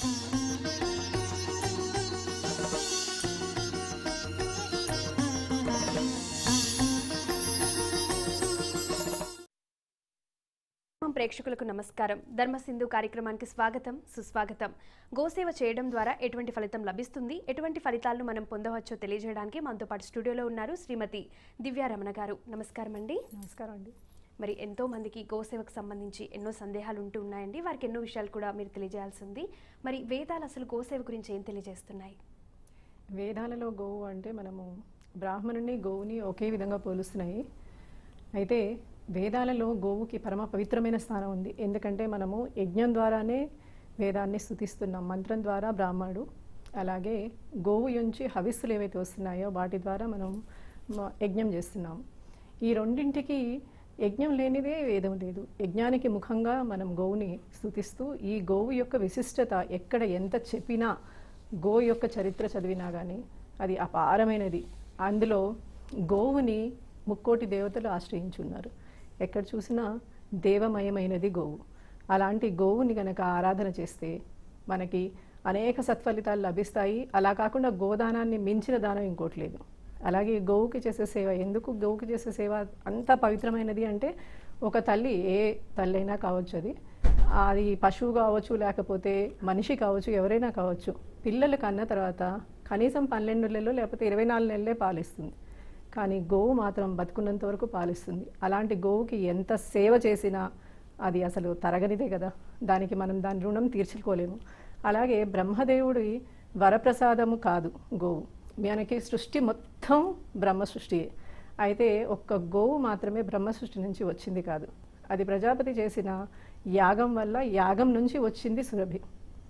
మా ప్రేక్షకులకు నమస్కారం ధర్మసింధు కార్యక్రమానికి స్వాగతం సుస్వాగతం గోసేవ చేయడం ద్వారా ఎటువంటి ఫలితం లభిస్తుంది ఎటువంటి ఫలితాలను మనం పొందవచ్చో తెలియజేయడానికి మనతో పాటు స్టూడియోలో ఉన్నారు శ్రీమతి దివ్యారమణ గారు నమస్కారం అండి నమస్కారం అండి మరి ఎంతో మందికి గోసేవకు సంబంధించి ఎన్నో సందేహాలు ఉంటూ ఉన్నాయండి వారికి ఎన్నో విషయాలు కూడా మీరు తెలియజేయాల్సి ఉంది మరి వేదాలు అసలు గోసేవ గురించి ఏం తెలియజేస్తున్నాయి వేదాలలో గోవు అంటే మనము బ్రాహ్మణుని గోవుని ఒకే విధంగా పోలుస్తున్నాయి అయితే వేదాలలో గోవుకి పరమ పవిత్రమైన స్థానం ఉంది ఎందుకంటే మనము యజ్ఞం ద్వారానే వేదాన్ని స్థుతిస్తున్నాం మంత్రం ద్వారా బ్రాహ్మణుడు అలాగే గోవు నుంచి హవిస్సులు ఏవైతే వస్తున్నాయో వాటి ద్వారా మనం మ- యజ్ఞం చేస్తున్నాం ఈ రెండింటికి యజ్ఞం లేనిదే వేదం లేదు యజ్ఞానికి ముఖంగా మనం గోవుని స్థుతిస్తూ ఈ గోవు యొక్క విశిష్టత ఎక్కడ ఎంత చెప్పినా గో యొక్క చరిత్ర చదివినా కానీ అది అపారమైనది అందులో గోవుని ముక్కోటి దేవతలు ఆశ్రయించున్నారు ఎక్కడ చూసినా దేవమయమైనది గోవు అలాంటి గోవుని గనక ఆరాధన చేస్తే మనకి అనేక సత్ఫలితాలు లభిస్తాయి అలా కాకుండా గోదానాన్ని మించిన దానం ఇంకోటి లేదు అలాగే గోవుకి చేసే సేవ ఎందుకు గోవుకి చేసే సేవ అంత పవిత్రమైనది అంటే ఒక తల్లి ఏ తల్లి అయినా కావచ్చు అది అది పశువు కావచ్చు లేకపోతే మనిషి కావచ్చు ఎవరైనా కావచ్చు పిల్లలు కన్న తర్వాత కనీసం పన్నెండు నెలలు లేకపోతే ఇరవై నాలుగు నెలలే పాలిస్తుంది కానీ గోవు మాత్రం బతుకున్నంత వరకు పాలిస్తుంది అలాంటి గోవుకి ఎంత సేవ చేసినా అది అసలు తరగనిదే కదా దానికి మనం దాని రుణం తీర్చుకోలేము అలాగే బ్రహ్మదేవుడి వరప్రసాదము కాదు గోవు మనకి సృష్టి మొత్తం బ్రహ్మ సృష్టియే అయితే ఒక్క గోవు మాత్రమే బ్రహ్మ సృష్టి నుంచి వచ్చింది కాదు అది ప్రజాపతి చేసిన యాగం వల్ల యాగం నుంచి వచ్చింది సురభి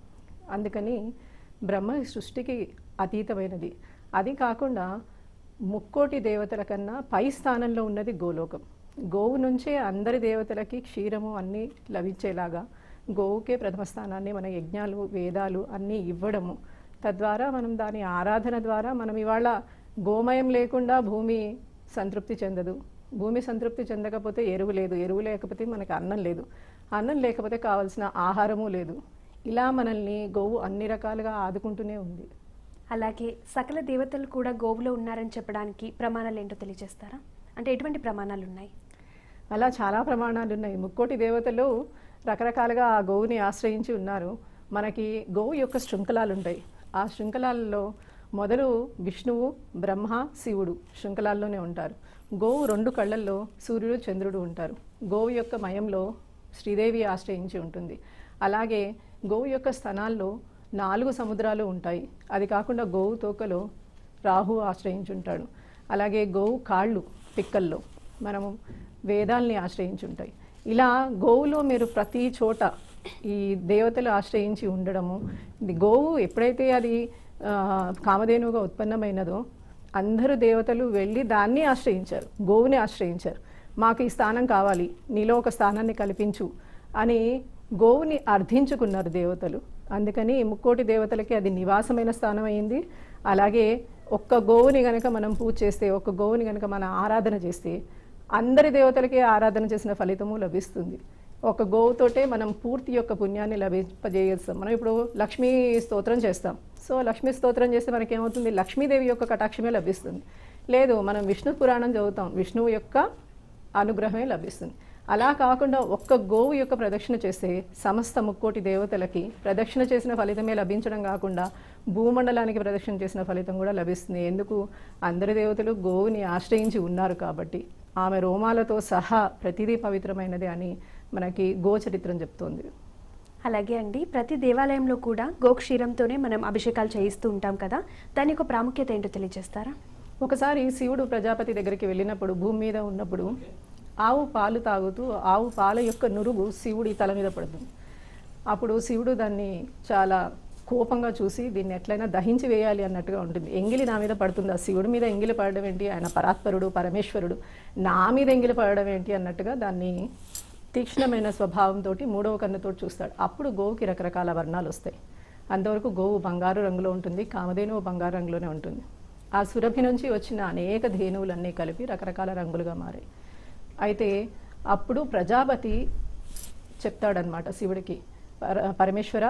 అందుకని బ్రహ్మ సృష్టికి అతీతమైనది అది కాకుండా ముక్కోటి దేవతల కన్నా పై స్థానంలో ఉన్నది గోలోకం గోవు నుంచే అందరి దేవతలకి క్షీరము అన్నీ లభించేలాగా గోవుకే ప్రథమ స్థానాన్ని మన యజ్ఞాలు వేదాలు అన్నీ ఇవ్వడము తద్వారా మనం దాని ఆరాధన ద్వారా మనం ఇవాళ గోమయం లేకుండా భూమి సంతృప్తి చెందదు భూమి సంతృప్తి చెందకపోతే ఎరువు లేదు ఎరువు లేకపోతే మనకి అన్నం లేదు అన్నం లేకపోతే కావాల్సిన ఆహారము లేదు ఇలా మనల్ని గోవు అన్ని రకాలుగా ఆదుకుంటూనే ఉంది అలాగే సకల దేవతలు కూడా గోవులో ఉన్నారని చెప్పడానికి ప్రమాణాలు ఏంటో తెలియజేస్తారా అంటే ఎటువంటి ప్రమాణాలు ఉన్నాయి అలా చాలా ప్రమాణాలు ఉన్నాయి ముక్కోటి దేవతలు రకరకాలుగా ఆ గోవుని ఆశ్రయించి ఉన్నారు మనకి గోవు యొక్క శృంఖలాలు ఉంటాయి ఆ శృంఖలాలలో మొదలు విష్ణువు బ్రహ్మ శివుడు శృంఖలాల్లోనే ఉంటారు గోవు రెండు కళ్ళల్లో సూర్యుడు చంద్రుడు ఉంటారు గోవు యొక్క మయంలో శ్రీదేవి ఆశ్రయించి ఉంటుంది అలాగే గోవు యొక్క స్థనాల్లో నాలుగు సముద్రాలు ఉంటాయి అది కాకుండా గోవు తోకలో రాహు ఆశ్రయించుంటాడు అలాగే గోవు కాళ్ళు పిక్కల్లో మనము వేదాల్ని ఆశ్రయించుంటాయి ఇలా గోవులో మీరు ప్రతి చోట ఈ దేవతలు ఆశ్రయించి ఉండడము ఇది గోవు ఎప్పుడైతే అది ఆ, కామధేనువుగా ఉత్పన్నమైనదో అందరూ దేవతలు వెళ్ళి దాన్ని ఆశ్రయించారు గోవుని ఆశ్రయించారు మాకు ఈ స్థానం కావాలి నీలో ఒక స్థానాన్ని కల్పించు అని గోవుని అర్థించుకున్నారు దేవతలు అందుకని ముక్కోటి దేవతలకి అది నివాసమైన స్థానం అయింది అలాగే ఒక్క గోవుని గనక మనం పూజ చేస్తే ఒక్క గోవుని గనక మనం ఆరాధన చేస్తే అందరి దేవతలకి ఆరాధన చేసిన ఫలితము లభిస్తుంది ఒక గోవుతోటే మనం పూర్తి యొక్క పుణ్యాన్ని లభింపజేయస్తాం మనం ఇప్పుడు లక్ష్మీ స్తోత్రం చేస్తాం సో లక్ష్మీ స్తోత్రం చేస్తే మనకి ఏమవుతుంది లక్ష్మీదేవి యొక్క కటాక్షమే లభిస్తుంది లేదు మనం విష్ణు పురాణం చదువుతాం విష్ణువు యొక్క అనుగ్రహమే లభిస్తుంది అలా కాకుండా ఒక్క గోవు యొక్క ప్రదక్షిణ చేస్తే సమస్త ముక్కోటి దేవతలకి ప్రదక్షిణ చేసిన ఫలితమే లభించడం కాకుండా భూమండలానికి ప్రదక్షిణ చేసిన ఫలితం కూడా లభిస్తుంది ఎందుకు అందరి దేవతలు గోవుని ఆశ్రయించి ఉన్నారు కాబట్టి ఆమె రోమాలతో సహా ప్రతిదీ పవిత్రమైనది అని మనకి గోచరిత్రం చెప్తోంది అలాగే అండి ప్రతి దేవాలయంలో కూడా గోక్షీరంతోనే మనం అభిషేకాలు చేయిస్తూ ఉంటాం కదా దాని యొక్క ప్రాముఖ్యత ఏంటో తెలియజేస్తారా ఒకసారి శివుడు ప్రజాపతి దగ్గరికి వెళ్ళినప్పుడు భూమి మీద ఉన్నప్పుడు ఆవు పాలు తాగుతూ ఆవు పాల యొక్క నురుగు శివుడి తల మీద పడుతుంది అప్పుడు శివుడు దాన్ని చాలా కోపంగా చూసి దీన్ని ఎట్లయినా దహించి వేయాలి అన్నట్టుగా ఉంటుంది ఎంగిలి నా మీద పడుతుంది ఆ శివుడి మీద ఎంగిలి పడడం ఏంటి ఆయన పరాత్పరుడు పరమేశ్వరుడు నా మీద ఎంగిలి పడడం ఏంటి అన్నట్టుగా దాన్ని తీక్ష్ణమైన స్వభావంతో మూడవ కన్నుతో చూస్తాడు అప్పుడు గోవుకి రకరకాల వర్ణాలు వస్తాయి అంతవరకు గోవు బంగారు రంగులో ఉంటుంది కామధేనువు బంగారు రంగులోనే ఉంటుంది ఆ సురభి నుంచి వచ్చిన అనేక ధేనువులన్నీ కలిపి రకరకాల రంగులుగా మారాయి అయితే అప్పుడు ప్రజాపతి చెప్తాడనమాట శివుడికి పర పరమేశ్వర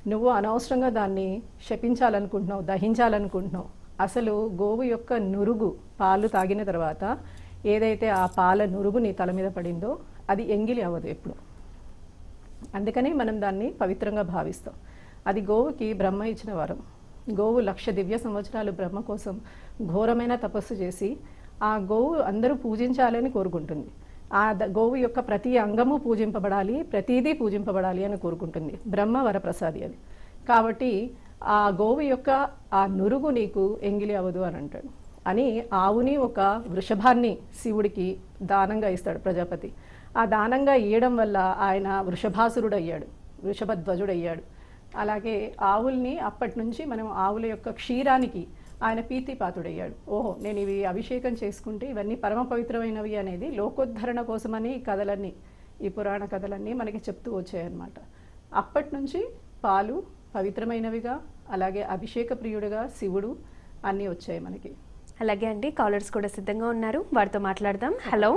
నువ్వు అనవసరంగా దాన్ని శపించాలనుకుంటున్నావు దహించాలనుకుంటున్నావు అసలు గోవు యొక్క నురుగు పాలు తాగిన తర్వాత ఏదైతే ఆ పాల నురుగు నీ తల మీద పడిందో అది ఎంగిలి అవ్వదు ఎప్పుడు అందుకని మనం దాన్ని పవిత్రంగా భావిస్తాం అది గోవుకి బ్రహ్మ ఇచ్చిన వరం గోవు లక్ష దివ్య సంవత్సరాలు బ్రహ్మ కోసం ఘోరమైన తపస్సు చేసి ఆ గోవు అందరూ పూజించాలని కోరుకుంటుంది ఆ ద- గోవు యొక్క ప్రతి అంగము పూజింపబడాలి ప్రతిదీ పూజింపబడాలి అని కోరుకుంటుంది బ్రహ్మ వరప్రసాది అది కాబట్టి ఆ గోవు యొక్క ఆ నురుగు నీకు ఎంగిలి అవ్వదు అని అంటాడు అని ఆవుని ఒక వృషభాన్ని శివుడికి దానంగా ఇస్తాడు ప్రజాపతి ఆ దానంగా ఇయ్యడం వల్ల ఆయన వృషభాసురుడు అయ్యాడు వృషభధ్వజుడు అయ్యాడు అలాగే ఆవుల్ని అప్పటి నుంచి మనం ఆవుల యొక్క క్షీరానికి ఆయన పీతిపాతుడయ్యాడు ఓహో నేను ఇవి అభిషేకం చేసుకుంటే ఇవన్నీ పరమ పవిత్రమైనవి అనేది లోకోద్ధరణ కోసమని ఈ కథలన్నీ ఈ పురాణ కథలన్నీ మనకి చెప్తూ వచ్చాయన్నమాట అప్పటి నుంచి పాలు పవిత్రమైనవిగా అలాగే అభిషేక ప్రియుడిగా శివుడు అన్నీ వచ్చాయి మనకి అలాగే అండి కాలర్స్ కూడా సిద్ధంగా ఉన్నారు వారితో మాట్లాడదాం హలో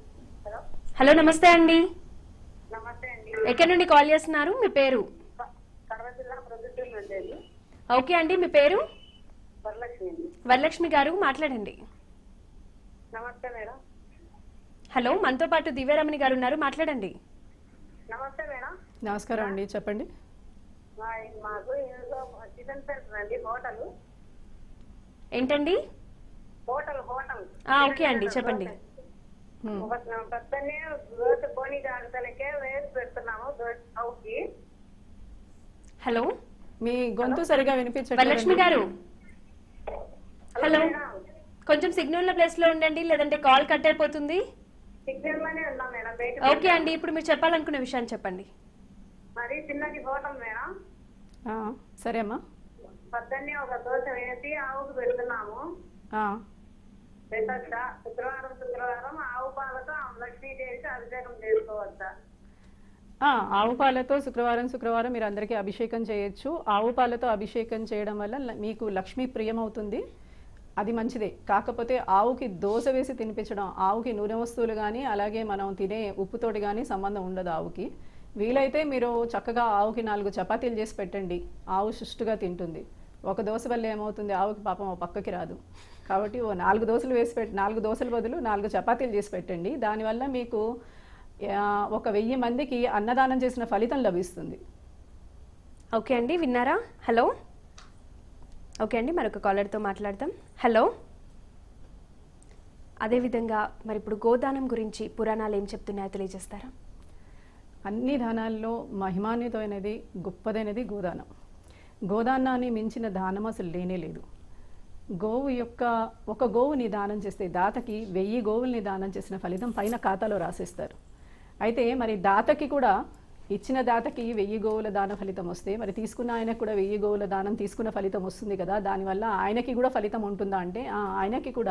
హలో నమస్తే అండి నమస్తే అండి ఎక్కడి నుండి కాల్ చేస్తున్నారు మీ పేరు కడప జిల్లా ప్రొద్దుటూరు నుండి అండి ఓకే అండి మీ పేరు వరలక్ష్మి అండి వరలక్ష్మి గారు మాట్లాడండి నమస్తే మేడం హలో మనతో పాటు దివ్యరమణి గారు ఉన్నారు మాట్లాడండి నమస్తే మేడం నమస్కారం అండి చెప్పండి మా మాకు ఇంట్లో చికెన్ సెంటర్ అండి హోటల్ ఏంటండి హోటల్ హోటల్ ఆ, ఓకే అండి చెప్పండి హ్మ్. ఒక పొద్దున్నే దోశ పోనీ జాగ్రత్తలకే వేసి పెడుతున్నాము దోశ స్టవ్కి హలో మీ గొంతు సరిగా వినిపించట్లేదు వరలక్ష్మి గారు హలో మేడం కొంచెం సిగ్నల్ ఉన్న ప్లేస్ లో ఉండండి లేదంటే కాల్ కట్ అయిపోతుంది సిగ్నల్ లోనే ఉన్నాం మేడం బయట ఓకే అండి ఇప్పుడు మీరు చెప్పాలనుకున్న విషయాన్ని చెప్పండి మరి చిన్నది హోటల్ మేడం ఆ, సరే అమ్మా పొద్దున్నే ఒక దోశ వేసి ఆవుకు పెడుతున్నాము ఆ, పెట్టొచ్చా శుక్రవారం శుక్రవారం ఆవు పాలతో లక్ష్మీదేవికి అభిషేకం చేసుకోవచ్చా ఆ, ఆవు పాలతో శుక్రవారం శుక్రవారం మీరు అందరికీ అభిషేకం చేయొచ్చు ఆవు పాలతో అభిషేకం చేయడం వల్ల ల- మీకు లక్ష్మీ ప్రియం అవుతుంది అది మంచిదే కాకపోతే ఆవుకి దోశ వేసి తినిపించడం ఆవుకి నూనె వస్తువులు కానీ అలాగే మనం తినే ఉప్పుతోటి కానీ సంబంధం ఉండదు ఆవుకి వీలైతే మీరు చక్కగా ఆవుకి నాలుగు చపాతీలు చేసి పెట్టండి ఆవు సుష్టుగా తింటుంది ఒక దోశ వల్ల ఏమవుతుంది ఆవుకి పాపం ఓ పక్కకి రాదు కాబట్టి ఓ నాలుగు దోశలు వేసి పెట్టి నాలుగు దోశల బదులు నాలుగు చపాతీలు చేసి పెట్టండి దానివల్ల మీకు ఆ, ఒక వెయ్యి మందికి అన్నదానం చేసిన ఫలితం లభిస్తుంది ఓకే అండి విన్నారా హలో ఓకే అండి మరొక కాలర్తో మాట్లాడదాం హలో అదేవిధంగా మరి ఇప్పుడు గోదానం గురించి పురాణాలు ఏం చెప్తున్నాయో తెలియజేస్తారా అన్ని దానాల్లో మహిమాన్వితమైనది గొప్పదైనది గోదానం గోదానాన్ని మించిన దానం అసలు లేనే లేదు గోవు యొక్క ఒక గోవుని దానం చేస్తే దాతకి వెయ్యి గోవుల్ని దానం చేసిన ఫలితం పైన ఖాతాలో రాసేస్తారు అయితే మరి దాతకి కూడా ఇచ్చిన దాతకి వెయ్యి గోవుల దాన ఫలితం వస్తే మరి తీసుకున్న ఆయనకు కూడా వెయ్యి గోవుల దానం తీసుకున్న ఫలితం వస్తుంది కదా దానివల్ల ఆయనకి కూడా ఫలితం ఉంటుందా అంటే ఆ, ఆయనకి కూడా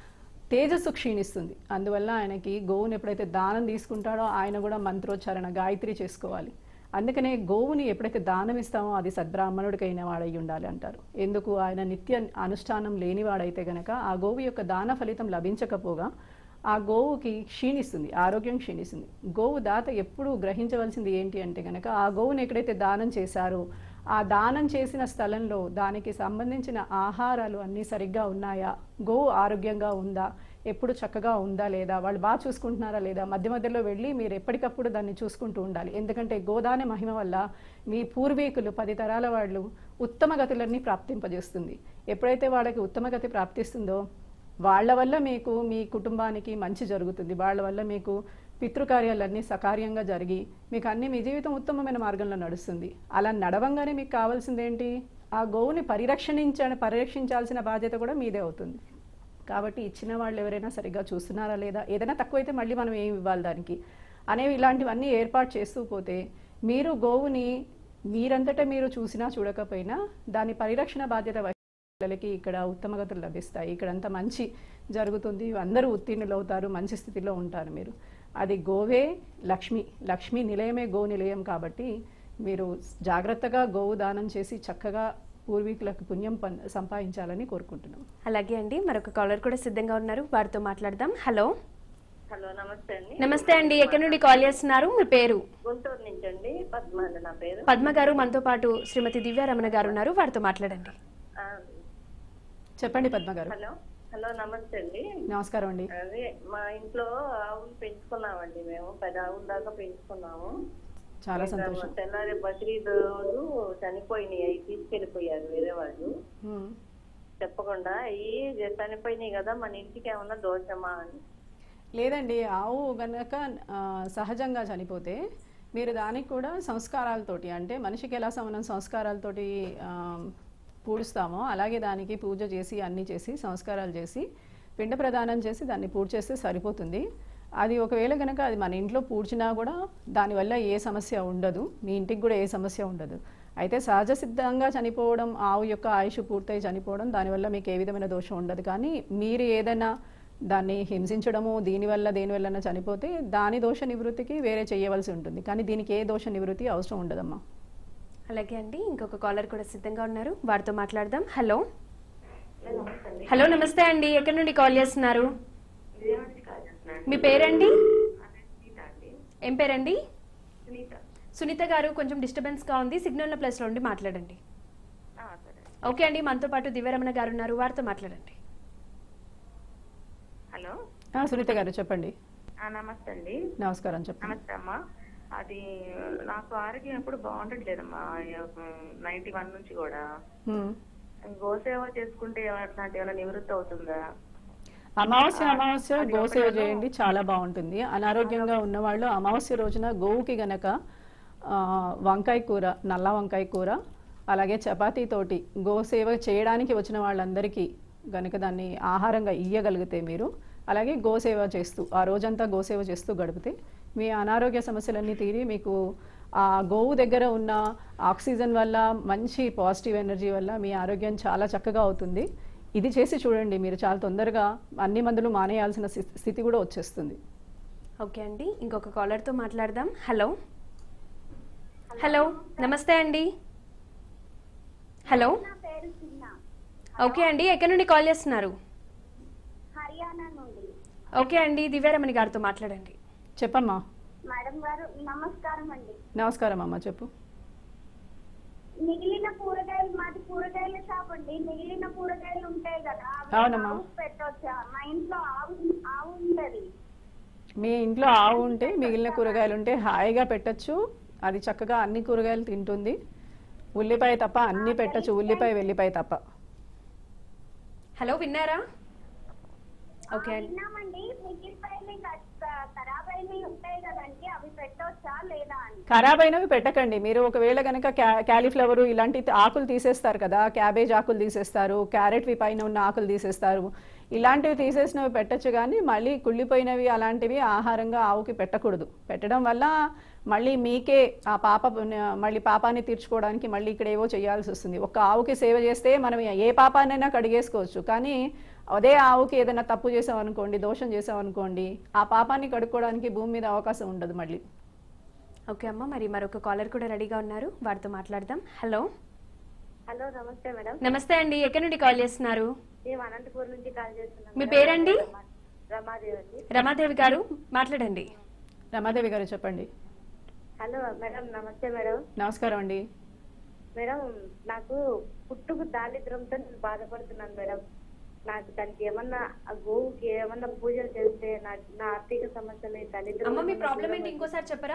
తేజస్సు క్షీణిస్తుంది అందువల్ల ఆయనకి గోవుని ఎప్పుడైతే దానం తీసుకుంటాడో ఆయన కూడా మంత్రోచ్చారణ గాయత్రి చేసుకోవాలి అందుకనే గోవుని ఎప్పుడైతే దానం ఇస్తామో అది సద్బ్రాహ్మణుడికైన వాడై ఉండాలి అంటారు ఎందుకు ఆయన నిత్య అనుష్ఠానం లేనివాడైతే గనక ఆ గోవు యొక్క దాన ఫలితం లభించకపోగా ఆ గోవుకి క్షీణిస్తుంది ఆరోగ్యం క్షీణిస్తుంది గోవు దాత ఎప్పుడు గ్రహించవలసింది ఏంటి అంటే గనక ఆ గోవుని ఎక్కడైతే దానం చేశారో ఆ దానం చేసిన స్థలంలో దానికి సంబంధించిన ఆహారాలు అన్నీ సరిగ్గా ఉన్నాయా గోవు ఆరోగ్యంగా ఉందా ఎప్పుడు చక్కగా ఉందా లేదా వాళ్ళు బాగా చూసుకుంటున్నారా లేదా మధ్య మధ్యలో వెళ్ళి మీరు ఎప్పటికప్పుడు దాన్ని చూసుకుంటూ ఉండాలి ఎందుకంటే గోదాన మహిమ వల్ల మీ పూర్వీకులు పది తరాల వాళ్ళు ఉత్తమ గతులన్నీ ప్రాప్తింపజేస్తుంది ఎప్పుడైతే వాళ్ళకి ఉత్తమ గతి ప్రాప్తిస్తుందో వాళ్ళ వల్ల మీకు మీ కుటుంబానికి మంచి జరుగుతుంది వాళ్ళ వల్ల మీకు పితృకార్యాలన్నీ సకార్యంగా జరిగి మీకు అన్ని మీ జీవితం ఉత్తమమైన మార్గంలో నడుస్తుంది అలా నడవంగానే మీకు కావాల్సింది ఏంటి ఆ గోవుని పరిరక్షణించ పరిరక్షించాల్సిన బాధ్యత కూడా మీదే అవుతుంది కాబట్టి ఇచ్చిన వాళ్ళు ఎవరైనా సరిగ్గా చూస్తున్నారా లేదా ఏదైనా తక్కువైతే మళ్ళీ మనం ఏమి ఇవ్వాలి దానికి అనేవి ఇలాంటివన్నీ ఏర్పాటు చేస్తూ పోతే మీరు గోవుని మీరంతటా మీరు చూసినా చూడకపోయినా దాని పరిరక్షణ బాధ్యత వహించే పిల్లలకి ఇక్కడ ఉత్తమగతులు లభిస్తాయి ఇక్కడంతా మంచి జరుగుతుంది అందరూ ఉత్తీర్ణులు అవుతారు మంచి స్థితిలో ఉంటారు మీరు అది గోవే లక్ష్మి లక్ష్మి నిలయమే గో నిలయం కాబట్టి మీరు జాగ్రత్తగా గోవు దానం చేసి చక్కగా పూర్వీకులకు పుణ్యం పన్ సంపాదించాలని కోరుకుంటున్నాం అలాగే అండి మరొక కాలర్ కూడా సిద్ధంగా ఉన్నారు వారితో మాట్లాడదాం హలో హలో నమస్తే అండి నమస్తే అండి ఎక్కడి నుండి కాల్ చేస్తున్నారు మీ పేరు గుంటూరు నుంచి అండి పద్మ అండి నా పేరు పద్మ గారు మనతో పాటు శ్రీమతి దివ్యారమణ గారు ఉన్నారు వారితో మాట్లాడండి ఆ, చెప్పండి పద్మ గారు హలో హలో నమస్తే అండి నమస్కారం అండి అదే మా ఇంట్లో ఆవులు పెంచుకున్నామండి మేము పది ఆవుల దాకా పెంచుకున్నాము చాలా సంతోషం తెల్లారి బక్రీద్ రోజు చనిపోయినాయి అవి తీసుకెళ్లిపోయారు వేరే వాళ్ళు ఉమ్. చెప్పకుండా అవి చనిపోయినాయి కదా మన ఇంటికి ఏమన్నా దోషమా అని లేదండి ఆవు గనక ఆ, సహజంగా చనిపోతే మీరు దానికి కూడా సంస్కారాలతోటి అంటే మనిషికి ఎలా మనం సంస్కారాలతోటి ఆ, పూడుస్తామో అలాగే దానికి పూజ చేసి అన్నీ చేసి సంస్కారాలు చేసి పిండ ప్రదానం చేసి దాన్ని పూజ చేస్తే సరిపోతుంది అది ఒకవేళ కనుక అది మన ఇంట్లో పూడ్చినా కూడా దానివల్ల ఏ సమస్య ఉండదు మీ ఇంటికి కూడా ఏ సమస్య ఉండదు అయితే సహజ సిద్ధంగా చనిపోవడం ఆవు యొక్క ఆయుష్ పూర్తయి చనిపోవడం దానివల్ల మీకు ఏ విధమైన దోషం ఉండదు కానీ మీరు ఏదైనా దాన్ని హింసించడము దీనివల్ల దేనివల్ల చనిపోతే దాని దోష నివృత్తికి వేరే చేయవలసి ఉంటుంది కానీ దీనికి ఏ దోష నివృత్తి అవసరం ఉండదమ్మా అలాగే అండి ఇంకొక కాలర్ కూడా సిద్ధంగా ఉన్నారు వారితో మాట్లాడదాం హలో హలో నమస్తే అండి ఎక్కడి నుండి కాల్ చేస్తున్నారు మీ పేరండి ఏం పేరండి సునీత గారు కొంచెం డిస్టర్బెన్స్ గా ఉంది సిగ్నల్ ప్లేస్ లో ఉండి మాట్లాడండి ఓకే అండి మనతో పాటు దివ్యరమణ గారు ఉన్నారు వారితో మాట్లాడండి హలో ఆ, సునీత గారు చెప్పండి నమస్తే అండి నమస్కారం చెప్పండి నమస్తే అమ్మా అది నాకు ఆరోగ్యం ఎప్పుడు బాగుండట్లేదమ్మా నైన్టీ వన్ నుంచి కూడా హ్మ్. గోసేవ చేసుకుంటే అట్లాంటి ఏమైనా నివృత్తి అవుతుందా అమావాస్య అమావాస్య గోసేవ చేయండి చాలా బాగుంటుంది అనారోగ్యంగా ఉన్నవాళ్ళు అమావాస్య రోజున గోవుకి గనక ఆ, వంకాయ కూర నల్ల వంకాయ కూర అలాగే చపాతీతోటి గోసేవ చేయడానికి వచ్చిన వాళ్ళందరికీ గనక దాన్ని ఆహారంగా ఇయ్యగలిగితే మీరు అలాగే గోసేవ చేస్తూ ఆ రోజంతా గోసేవ చేస్తూ గడిపితే మీ అనారోగ్య సమస్యలన్నీ తీరి మీకు ఆ గోవు దగ్గర ఉన్న ఆక్సిజన్ వల్ల మంచి పాజిటివ్ ఎనర్జీ వల్ల మీ ఆరోగ్యం చాలా చక్కగా అవుతుంది ఇది చేసి చూడండి మీరు చాలా తొందరగా అన్ని మందులు మానేయాల్సిన స్థి- స్థితి కూడా వచ్చేస్తుంది ఓకే అండి ఇంకొక కాలర్తో మాట్లాడదాం హలో హలో నమస్తే అండి హలో నా పేరు చిన్న ఓకే అండి ఎక్కడి నుండి కాల్ చేస్తున్నారు హర్యానా నుండి ఓకే అండి దివ్యారమణి గారితో మాట్లాడండి చెప్పమ్మా మేడం గారు నమస్కారం అండి నమస్కారం అమ్మా చెప్పు మిగిలిన కూరగాయలు మాది కూరగాయల షాప్ అండి మిగిలిన కూరగాయలు ఉంటాయి కదా అవి అవునమ్మా. ఆవుకు పెట్టొచ్చా మా ఇంట్లో ఆవు ఆవు ఉంటది మీ ఇంట్లో ఆవు ఉంటే మిగిలిన కూరగాయలు ఉంటే హాయిగా పెట్టచ్చు అది చక్కగా అన్ని కూరగాయలు తింటుంది ఉల్లిపాయ తప్ప అన్ని పెట్టచ్చు ఉల్లిపాయ వెల్లిపాయ తప్ప హలో విన్నారా ఓకే ఆ, అండి విన్నామండి మిగిలిపోయినవి క- క- ఖరాబ్ అయినవి ఉంటాయి కదండి అవి పెట్టొచ్చా లేదా అని ఖరాబ్ అయినవి పెట్టకండి మీరు ఒకవేళ కనుక క్యా క్యాలీఫ్లవర్ ఇలాంటి ఆకులు తీసేస్తారు కదా క్యాబేజ్ ఆకులు తీసేస్తారు క్యారెట్వి పైన ఉన్న ఆకులు తీసేస్తారు ఇలాంటివి తీసేసినవి పెట్టచ్చు కానీ మళ్ళీ కుళ్ళిపోయినవి అలాంటివి ఆహారంగా ఆవుకి పెట్టకూడదు పెట్టడం వల్ల మళ్ళీ మీకే ఆ పాప మళ్ళీ పాపాన్ని తీర్చుకోవడానికి మళ్ళీ ఇక్కడ ఏవో చేయాల్సి వస్తుంది ఒక ఆవుకి సేవ చేస్తే మనం ఏ పాపాన్నైనా కడిగేసుకోవచ్చు కానీ అదే ఆవుకి ఏదైనా తప్పు చేసామనుకోండి దోషం చేసామనుకోండి ఆ పాపాన్ని కడుక్కోవడానికి భూమి మీద అవకాశం ఉండదు మళ్ళీ ఓకే అమ్మ మరి మరొక కాలర్ కూడా రెడీగా ఉన్నారు వారితో మాట్లాడదాం హలో హలో నమస్తే మేడం నమస్తే అండి ఎక్కడి నుండి కాల్ చేస్తున్నారు మేము అనంతపురం నుంచి కాల్ చేస్తున్నాం మీ పేరండి రమాదేవి అండి రమాదేవి గారు మాట్లాడండి రమాదేవి గారు చెప్పండి హలో మేడం నమస్తే మేడం నమస్కారం అండి మేడం నాకు పుట్టుకు దారిద్ర్యంతో నేను బాధపడుతున్నాను మేడం నాకు దానికి ఏమన్నా ఆ గోవుకి ఏమన్నా పూజలు చేస్తే నా నా ఆర్థిక సమస్యలు దళిద్రం అమ్మ మీ ప్రాబ్లం ఏంటి ఇంకోసారి చెప్పరా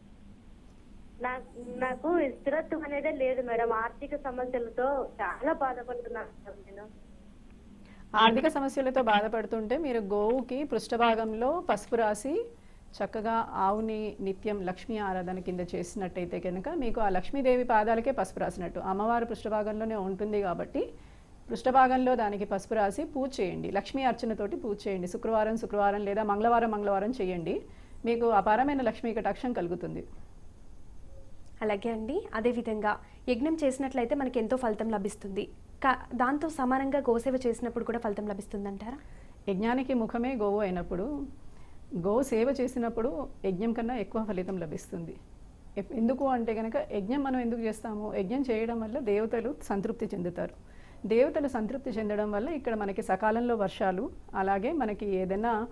నాకు నాకు స్థిరత్వం అనేదే లేదు మేడం ఆర్థిక సమస్యలతో చాలా బాధపడుతున్నాను మేడం నేను ఆర్థిక సమస్యలతో బాధపడుతుంటే మీరు గోవుకి పృష్ఠభాగంలో పసుపు రాసి చక్కగా ఆవుని నిత్యం లక్ష్మీ ఆరాధన కింద చేసినట్టయితే కనుక మీకు ఆ లక్ష్మీదేవి పాదాలకే పసుపు రాసినట్టు అమ్మవారు పృష్ఠభాగంలోనే ఉంటుంది కాబట్టి పృష్ఠభాగంలో దానికి పసుపు రాసి పూజ చేయండి లక్ష్మీ అర్చనతోటి పూజ చేయండి శుక్రవారం శుక్రవారం లేదా మంగళవారం మంగళవారం చేయండి మీకు అపారమైన లక్ష్మీ కటాక్షం కలుగుతుంది అలాగే అండి అదేవిధంగా యజ్ఞం చేసినట్లయితే మనకి ఎంతో ఫలితం లభిస్తుంది కా- దాంతో సమానంగా గోసేవ చేసినప్పుడు కూడా ఫలితం లభిస్తుందంటారా యజ్ఞానికి ముఖమే గోవు అయినప్పుడు గో సేవ చేసినప్పుడు యజ్ఞం కన్నా ఎక్కువ ఫలితం లభిస్తుంది ఎప్- ఎందుకు అంటే కనుక యజ్ఞం మనం ఎందుకు చేస్తాము యజ్ఞం చేయడం వల్ల దేవతలు సంతృప్తి చెందుతారు దేవతలు సంతృప్తి చెందడం వల్ల ఇక్కడ మనకి సకాలంలో వర్షాలు అలాగే మనకి ఏదైనా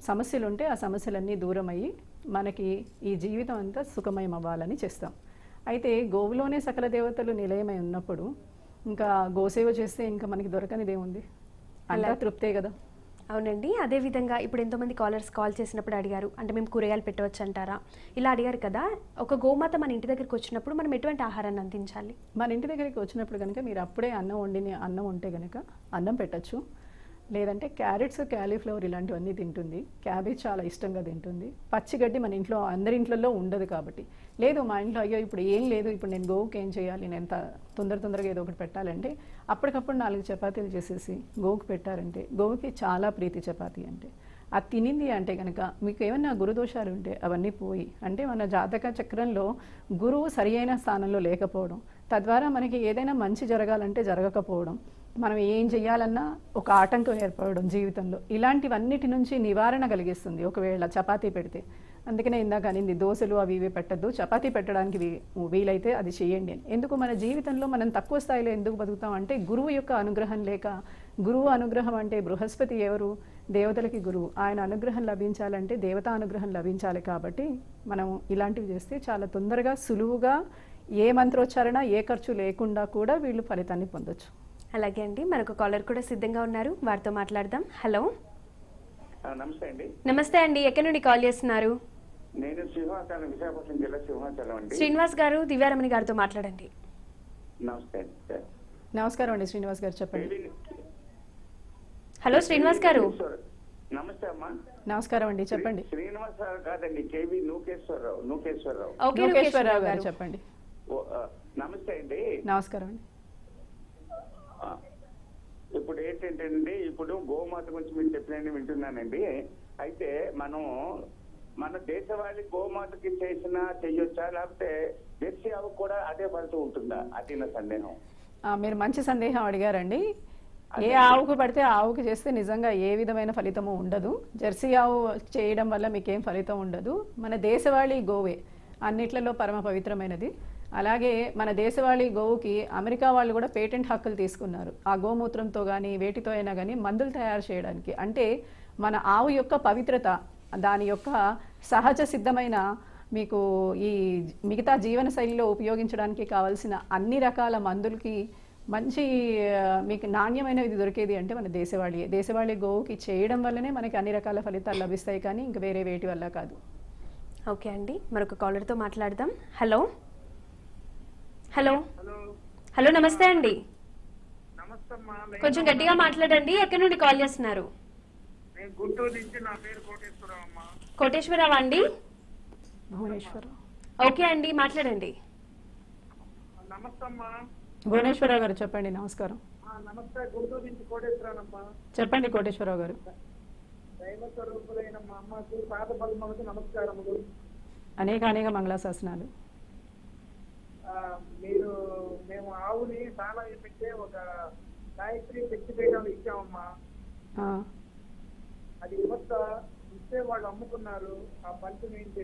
సమస్యలు ఉంటే ఆ సమస్యలన్నీ దూరం అయ్యి మనకి ఈ జీవితం అంతా సుఖమయం అవ్వాలని చేస్తాం అయితే గోవులోనే సకల దేవతలు నిలయమై ఉన్నప్పుడు ఇంకా గోసేవ చేస్తే ఇంకా మనకి దొరకనిది ఏముంది అలా తృప్తే కదా అవునండి అదేవిధంగా ఇప్పుడు ఎంతోమంది కాలర్స్ కాల్ చేసినప్పుడు అడిగారు అంటే మేము కూరగాయలు పెట్టవచ్చు అంటారా ఇలా అడిగారు కదా ఒక గోమాత మన ఇంటి దగ్గరికి వచ్చినప్పుడు మనం ఎటువంటి ఆహారాన్ని అందించాలి మన ఇంటి దగ్గరికి వచ్చినప్పుడు కనుక మీరు అప్పుడే అన్నం వండిన అన్నం ఉంటే కనుక అన్నం పెట్టచ్చు లేదంటే క్యారెట్స్ క్యాలీఫ్లవర్ ఇలాంటివన్నీ తింటుంది క్యాబేజ్ చాలా ఇష్టంగా తింటుంది పచ్చిగడ్డి మన ఇంట్లో అందరి ఇంట్లో ఉండదు కాబట్టి లేదు మా ఇంట్లో అయ్యో ఇప్పుడు ఏం లేదు ఇప్పుడు నేను గోవుకి ఏం చేయాలి నేను ఎంత తొందర తొందరగా ఏదో ఒకటి పెట్టాలంటే అప్పటికప్పుడు నాలుగు చపాతీలు చేసేసి గోవుకి పెట్టారంటే గోవుకి చాలా ప్రీతి చపాతీ అంటే అది తినింది అంటే కనుక మీకు ఏమైనా గురుదోషాలు ఉంటే అవన్నీ పోయి అంటే మన జాతక చక్రంలో గురువు సరి అయిన స్థానంలో లేకపోవడం తద్వారా మనకి ఏదైనా మంచి జరగాలంటే జరగకపోవడం మనం ఏం చేయాలన్నా ఒక ఆటంకం ఏర్పడడం జీవితంలో ఇలాంటివన్నిటి నుంచి నివారణ కలిగిస్తుంది ఒకవేళ చపాతీ పెడితే అందుకనే ఇందాక అనింది దోశలు అవి ఇవి పెట్టద్దు చపాతీ పెట్టడానికి వీ- వీలైతే అది చేయండి అని ఎందుకు మన జీవితంలో మనం తక్కువ స్థాయిలో ఎందుకు బతుకుతాం అంటే గురువు యొక్క అనుగ్రహం లేక గురువు అనుగ్రహం అంటే బృహస్పతి ఎవరు దేవతలకి గురువు ఆయన అనుగ్రహం లభించాలంటే దేవతా అనుగ్రహం లభించాలి కాబట్టి మనం ఇలాంటివి చేస్తే చాలా తొందరగా సులువుగా ఏ మంత్రోచ్చారణ ఏ ఖర్చు లేకుండా కూడా వీళ్ళు ఫలితాన్ని పొందొచ్చు అలాగే అండి మరొక కాలర్ కూడా సిద్ధంగా ఉన్నారు వారితో మాట్లాడదాం హలో ఆ, నమస్తే అండి నమస్తే అండి ఎక్కడి నుండి కాల్ చేస్తున్నారు నేను సింహాచలం విశాఖపట్నం జిల్లా సింహాచలం అండి శ్రీనివాస్ గారు దివ్యారమణి గారితో మాట్లాడండి నమస్తే అండి సార్. నమస్కారం అండి శ్రీనివాస్ గారు చెప్పండి కేవీ- హలో శ్రీనివాస్ గారు సార్, నమస్తే అమ్మా నమస్కారం అండి చెప్పండి శ్రీనివాస్ గారు కాదండి కేవి నూకేశ్వరరావు నూకేశ్వరరావు ఓకే లోకేశ్వరరావు గారు చెప్పండి ఓ, ఆ, నమస్తే అండి నమస్కారం అండి ఆ, ఇప్పుడు ఏంటంటే ఇప్పుడు గోమాత గురించి మీరు చెప్పినట్టు వింటున్నానండి అయితే మనం మన దేశవాళి గోమాతకి చేసిన చెయ్యొచ్చా లేకపోతే జెర్సీ ఆవు కూడా అదే ఫలితం ఉంటుందా అది నా సందేహం ఆ, మీరు మంచి సందేహం అడిగారండి ఏ ఆవుకు పడితే ఆ ఆవుకు చేస్తే నిజంగా ఏ విధమైన ఫలితము ఉండదు జెర్సీ ఆవు చేయడం వల్ల మీకేం ఫలితం ఉండదు మన దేశవాళీ గోవే అన్నిట్లలో పరమ పవిత్రమైనది అలాగే మన దేశవాళీ గోవుకి అమెరికా వాళ్ళు కూడా పేటెంట్ హక్కులు తీసుకున్నారు ఆ గోమూత్రంతో కానీ వేటితో అయినా కానీ మందులు తయారు చేయడానికి అంటే మన ఆవు యొక్క పవిత్రత దాని యొక్క సహజ సిద్ధమైన మీకు ఈ మిగతా జీవన శైలిలో ఉపయోగించడానికి కావాల్సిన అన్ని రకాల మందులకి మంచి ఆ, మీకు నాణ్యమైనది దొరికేది అంటే మన దేశవాళీ దేశవాళీ గోవుకి చేయడం వల్లనే మనకి అన్ని రకాల ఫలితాలు లభిస్తాయి కానీ ఇంకా వేరే వేటి వల్ల కాదు ఓకే అండి మరొక కాలర్తో మాట్లాడదాం హలో హలో హలో నమస్తే అండి నమస్తే అమ్మా కొంచెం గట్టిగా మాట్లాడండి ఎక్కడి నుండి కాల్ చేస్తున్నారు నేను గుంటూరు నుంచి నా పేరు కోటేశ్వరరావు అమ్మా కోటేశ్వరరావు అండి భువనేశ్వర ఓకే అండి మాట్లాడండి నమస్తే అమ్మా భువనేశ్వరరావు గారు చెప్పండి నమస్కారం ఆ, నమస్తే గుంటూరు నుంచి కోటేశ్వరానమ్మా చెప్పండి కోటేశ్వరరావు గారు దైవ స్వరూపులైన మా అమ్మకు పాద బలములకు నమస్కారములు అనేక అనేక మంగళాశాసనాలు ఆ, మీరు మేము ఆవుని చాలా పెట్టే ఒక గాయత్రి శక్తి పీఠం ఇచ్చామమ్మా ఆ, అది యువత ఇస్తే వాళ్ళు అమ్ముకున్నారు ఆ ఫలితం ఏంటి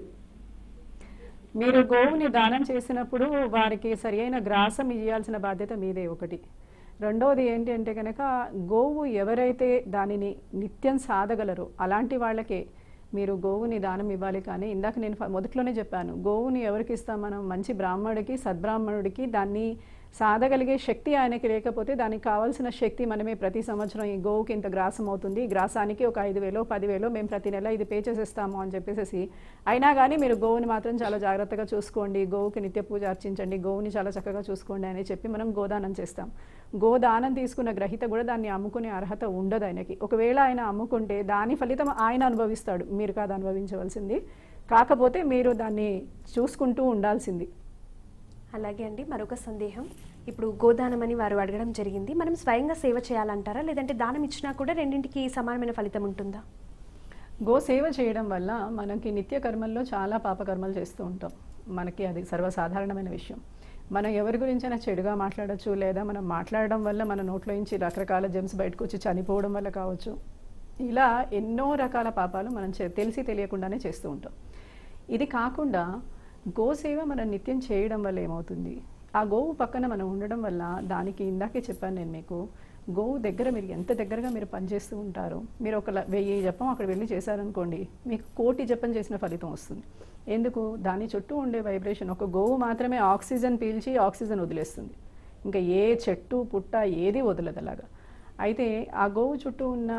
మీరు గోవుని దానం చేసినప్పుడు వారికి సరి అయిన గ్రాసం ఇవ్వాల్సిన బాధ్యత మీదే ఒకటి రెండవది ఏంటి అంటే కనుక గోవు ఎవరైతే దానిని నిత్యం సాధగలరో అలాంటి వాళ్ళకే మీరు గోవుని దానం ఇవ్వాలి కానీ ఇందాక నేను ఫ- మొదట్లోనే చెప్పాను గోవుని ఎవరికి ఇస్తాం మనం మంచి బ్రాహ్మణుడికి సద్బ్రాహ్మణుడికి దాన్ని సాధగలిగే శక్తి ఆయనకి లేకపోతే దానికి కావాల్సిన శక్తి మనమే ప్రతి సంవత్సరం ఈ గోవుకి ఇంత గ్రాసం అవుతుంది ఈ గ్రాసానికి ఒక ఐదు వేలో పదివేలో మేము ప్రతి నెల ఇది పే చేసేస్తాము అని చెప్పేసి అయినా కానీ మీరు గోవుని మాత్రం చాలా జాగ్రత్తగా చూసుకోండి గోవుకి నిత్య పూజ అర్చించండి గోవుని చాలా చక్కగా చూసుకోండి అని చెప్పి మనం గోదానం చేస్తాం గోదానం తీసుకున్న గ్రహీత కూడా దాన్ని అమ్ముకునే అర్హత ఉండదు ఆయనకి ఒకవేళ ఆయన అమ్ముకుంటే దాని ఫలితం ఆయన అనుభవిస్తాడు మీరు కాదు అనుభవించవలసింది కాకపోతే మీరు దాన్ని చూసుకుంటూ ఉండాల్సింది అలాగే అండి మరొక సందేహం ఇప్పుడు గోదానం అని వారు అడగడం జరిగింది మనం స్వయంగా సేవ చేయాలంటారా లేదంటే దానం ఇచ్చినా కూడా రెండింటికి సమానమైన ఫలితం ఉంటుందా గో సేవ చేయడం వల్ల మనకి నిత్య కర్మల్లో చాలా పాపకర్మలు చేస్తూ ఉంటాం మనకి అది సర్వసాధారణమైన విషయం మనం ఎవరి గురించైనా చెడుగా మాట్లాడచ్చు లేదా మనం మాట్లాడడం వల్ల మన నోట్లో నుంచి రకరకాల జెమ్స్ బయటకు వచ్చి చనిపోవడం వల్ల కావచ్చు ఇలా ఎన్నో రకాల పాపాలు మనం చే- తెలిసి తెలియకుండానే చేస్తూ ఉంటాం ఇది కాకుండా గోసేవ మనం నిత్యం చేయడం వల్ల ఏమవుతుంది ఆ గోవు పక్కన మనం ఉండడం వల్ల దానికి ఇందాకే చెప్పాను నేను మీకు గోవు దగ్గర మీరు ఎంత దగ్గరగా మీరు పనిచేస్తూ ఉంటారో మీరు ఒక ల- వెయ్యి జపం అక్కడ వెళ్ళి చేశారనుకోండి మీకు కోటి జపం చేసిన ఫలితం వస్తుంది ఎందుకు దాని చుట్టూ ఉండే వైబ్రేషన్ ఒక గోవు మాత్రమే ఆక్సిజన్ పీల్చి ఆక్సిజన్ వదిలేస్తుంది ఇంకా ఏ చెట్టు పుట్ట ఏది వదలదు అలాగా అయితే ఆ గోవు చుట్టూ ఉన్న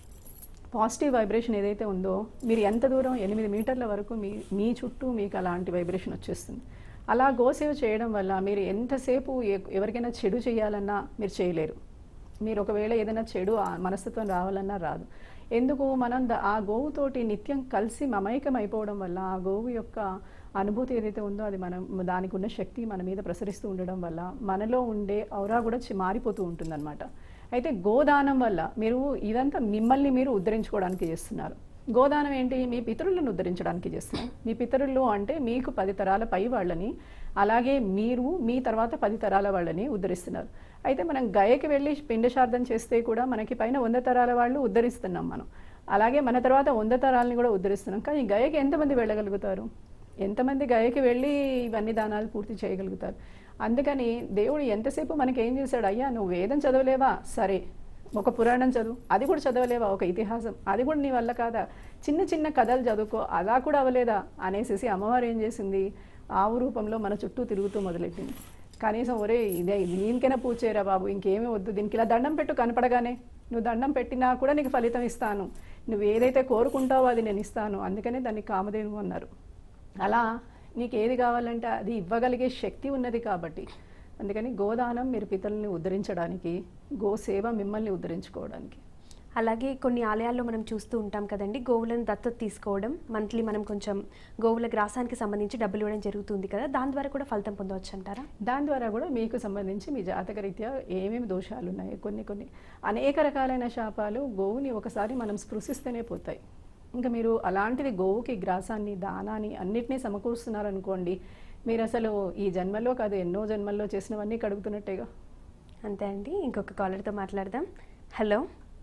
పాజిటివ్ వైబ్రేషన్ ఏదైతే ఉందో మీరు ఎంత దూరం ఎనిమిది మీటర్ల వరకు మీ మీ చుట్టూ మీకు అలాంటి వైబ్రేషన్ వచ్చేస్తుంది అలా గోసేవ చేయడం వల్ల మీరు ఎంతసేపు ఎ- ఎవరికైనా చెడు చేయాలన్నా మీరు చేయలేరు మీరు ఒకవేళ ఏదైనా చెడు ఆ మనస్తత్వం రావాలన్నా రాదు ఎందుకు మనం ద- ఆ గోవుతోటి నిత్యం కలిసి మమైకం అయిపోవడం వల్ల ఆ గోవు యొక్క అనుభూతి ఏదైతే ఉందో అది మనం దానికి ఉన్న శక్తి మన మీద ప్రసరిస్తూ ఉండడం వల్ల మనలో ఉండే ఔరా కూడా చి- మారిపోతూ ఉంటుందన్నమాట అయితే గోదానం వల్ల మీరు ఇదంతా మిమ్మల్ని మీరు ఉద్ధరించుకోవడానికి చేస్తున్నారు గోదానం ఏంటి మీ పితరులను ఉద్ధరించడానికి చేస్తున్నారు మీ పితరులు అంటే మీకు పది తరాల పై వాళ్ళని అలాగే మీరు మీ తర్వాత పది తరాల వాళ్ళని ఉద్ధరిస్తున్నారు అయితే మనం గయకి వెళ్ళి పిండశార్థం చేస్తే కూడా మనకి పైన వంద తరాల వాళ్ళు ఉద్ధరిస్తున్నాం మనం అలాగే మన తర్వాత వంద తరాలని కూడా ఉద్ధరిస్తున్నాం కానీ గయకి ఎంతమంది వెళ్ళగలుగుతారు ఎంతమంది గయకి వెళ్ళి ఇవన్నీ దానాలు పూర్తి చేయగలుగుతారు అందుకని దేవుడు ఎంతసేపు మనకి ఏం చేశాడు అయ్యా నువ్వు వేదం చదవలేవా సరే ఒక పురాణం చదువు అది కూడా చదవలేవా ఒక ఇతిహాసం అది కూడా నీ వల్ల కాదా చిన్న చిన్న కథలు చదువుకో అలా కూడా అవ్వలేదా అనేసి అమ్మవారు ఏం చేసింది ఆవు రూపంలో మన చుట్టూ తిరుగుతూ మొదలెట్టింది కనీసం ఒరే ఇదే దీనికైనా పూజ చేయరా బాబు ఇంకేమీ వద్దు దీనికి ఇలా దండం పెట్టు కనపడగానే నువ్వు దండం పెట్టినా కూడా నీకు ఫలితం ఇస్తాను నువ్వు ఏదైతే కోరుకుంటావో అది నేను ఇస్తాను అందుకనే దాన్ని కామధేను అన్నారు అలా నీకు ఏది కావాలంటే అది ఇవ్వగలిగే శక్తి ఉన్నది కాబట్టి అందుకని గోదానం మీరు పితల్ని ఉద్ధరించడానికి గోసేవ మిమ్మల్ని ఉద్ధరించుకోవడానికి అలాగే కొన్ని ఆలయాల్లో మనం చూస్తూ ఉంటాం కదండి గోవులను దత్తత తీసుకోవడం మంత్లీ మనం కొంచెం గోవుల గ్రాసానికి సంబంధించి డబ్బులు ఇవ్వడం జరుగుతుంది కదా దాని ద్వారా కూడా ఫలితం పొందవచ్చు అంటారా దాని ద్వారా కూడా మీకు సంబంధించి మీ జాతక రీత్యా ఏమేమి దోషాలు ఉన్నాయి కొన్ని కొన్ని అనేక రకాలైన శాపాలు గోవుని ఒకసారి మనం స్పృశిస్తేనే పోతాయి ఇంకా మీరు అలాంటిది గోవుకి గ్రాసాన్ని దానాన్ని అన్నిటినీ సమకూరుస్తున్నారనుకోండి మీరు అసలు ఈ జన్మలో కాదు ఎన్నో జన్మల్లో చేసినవన్నీ కడుగుతున్నట్టేగా అంతే అండి ఇంకొక కాలర్తో మాట్లాడదాం హలో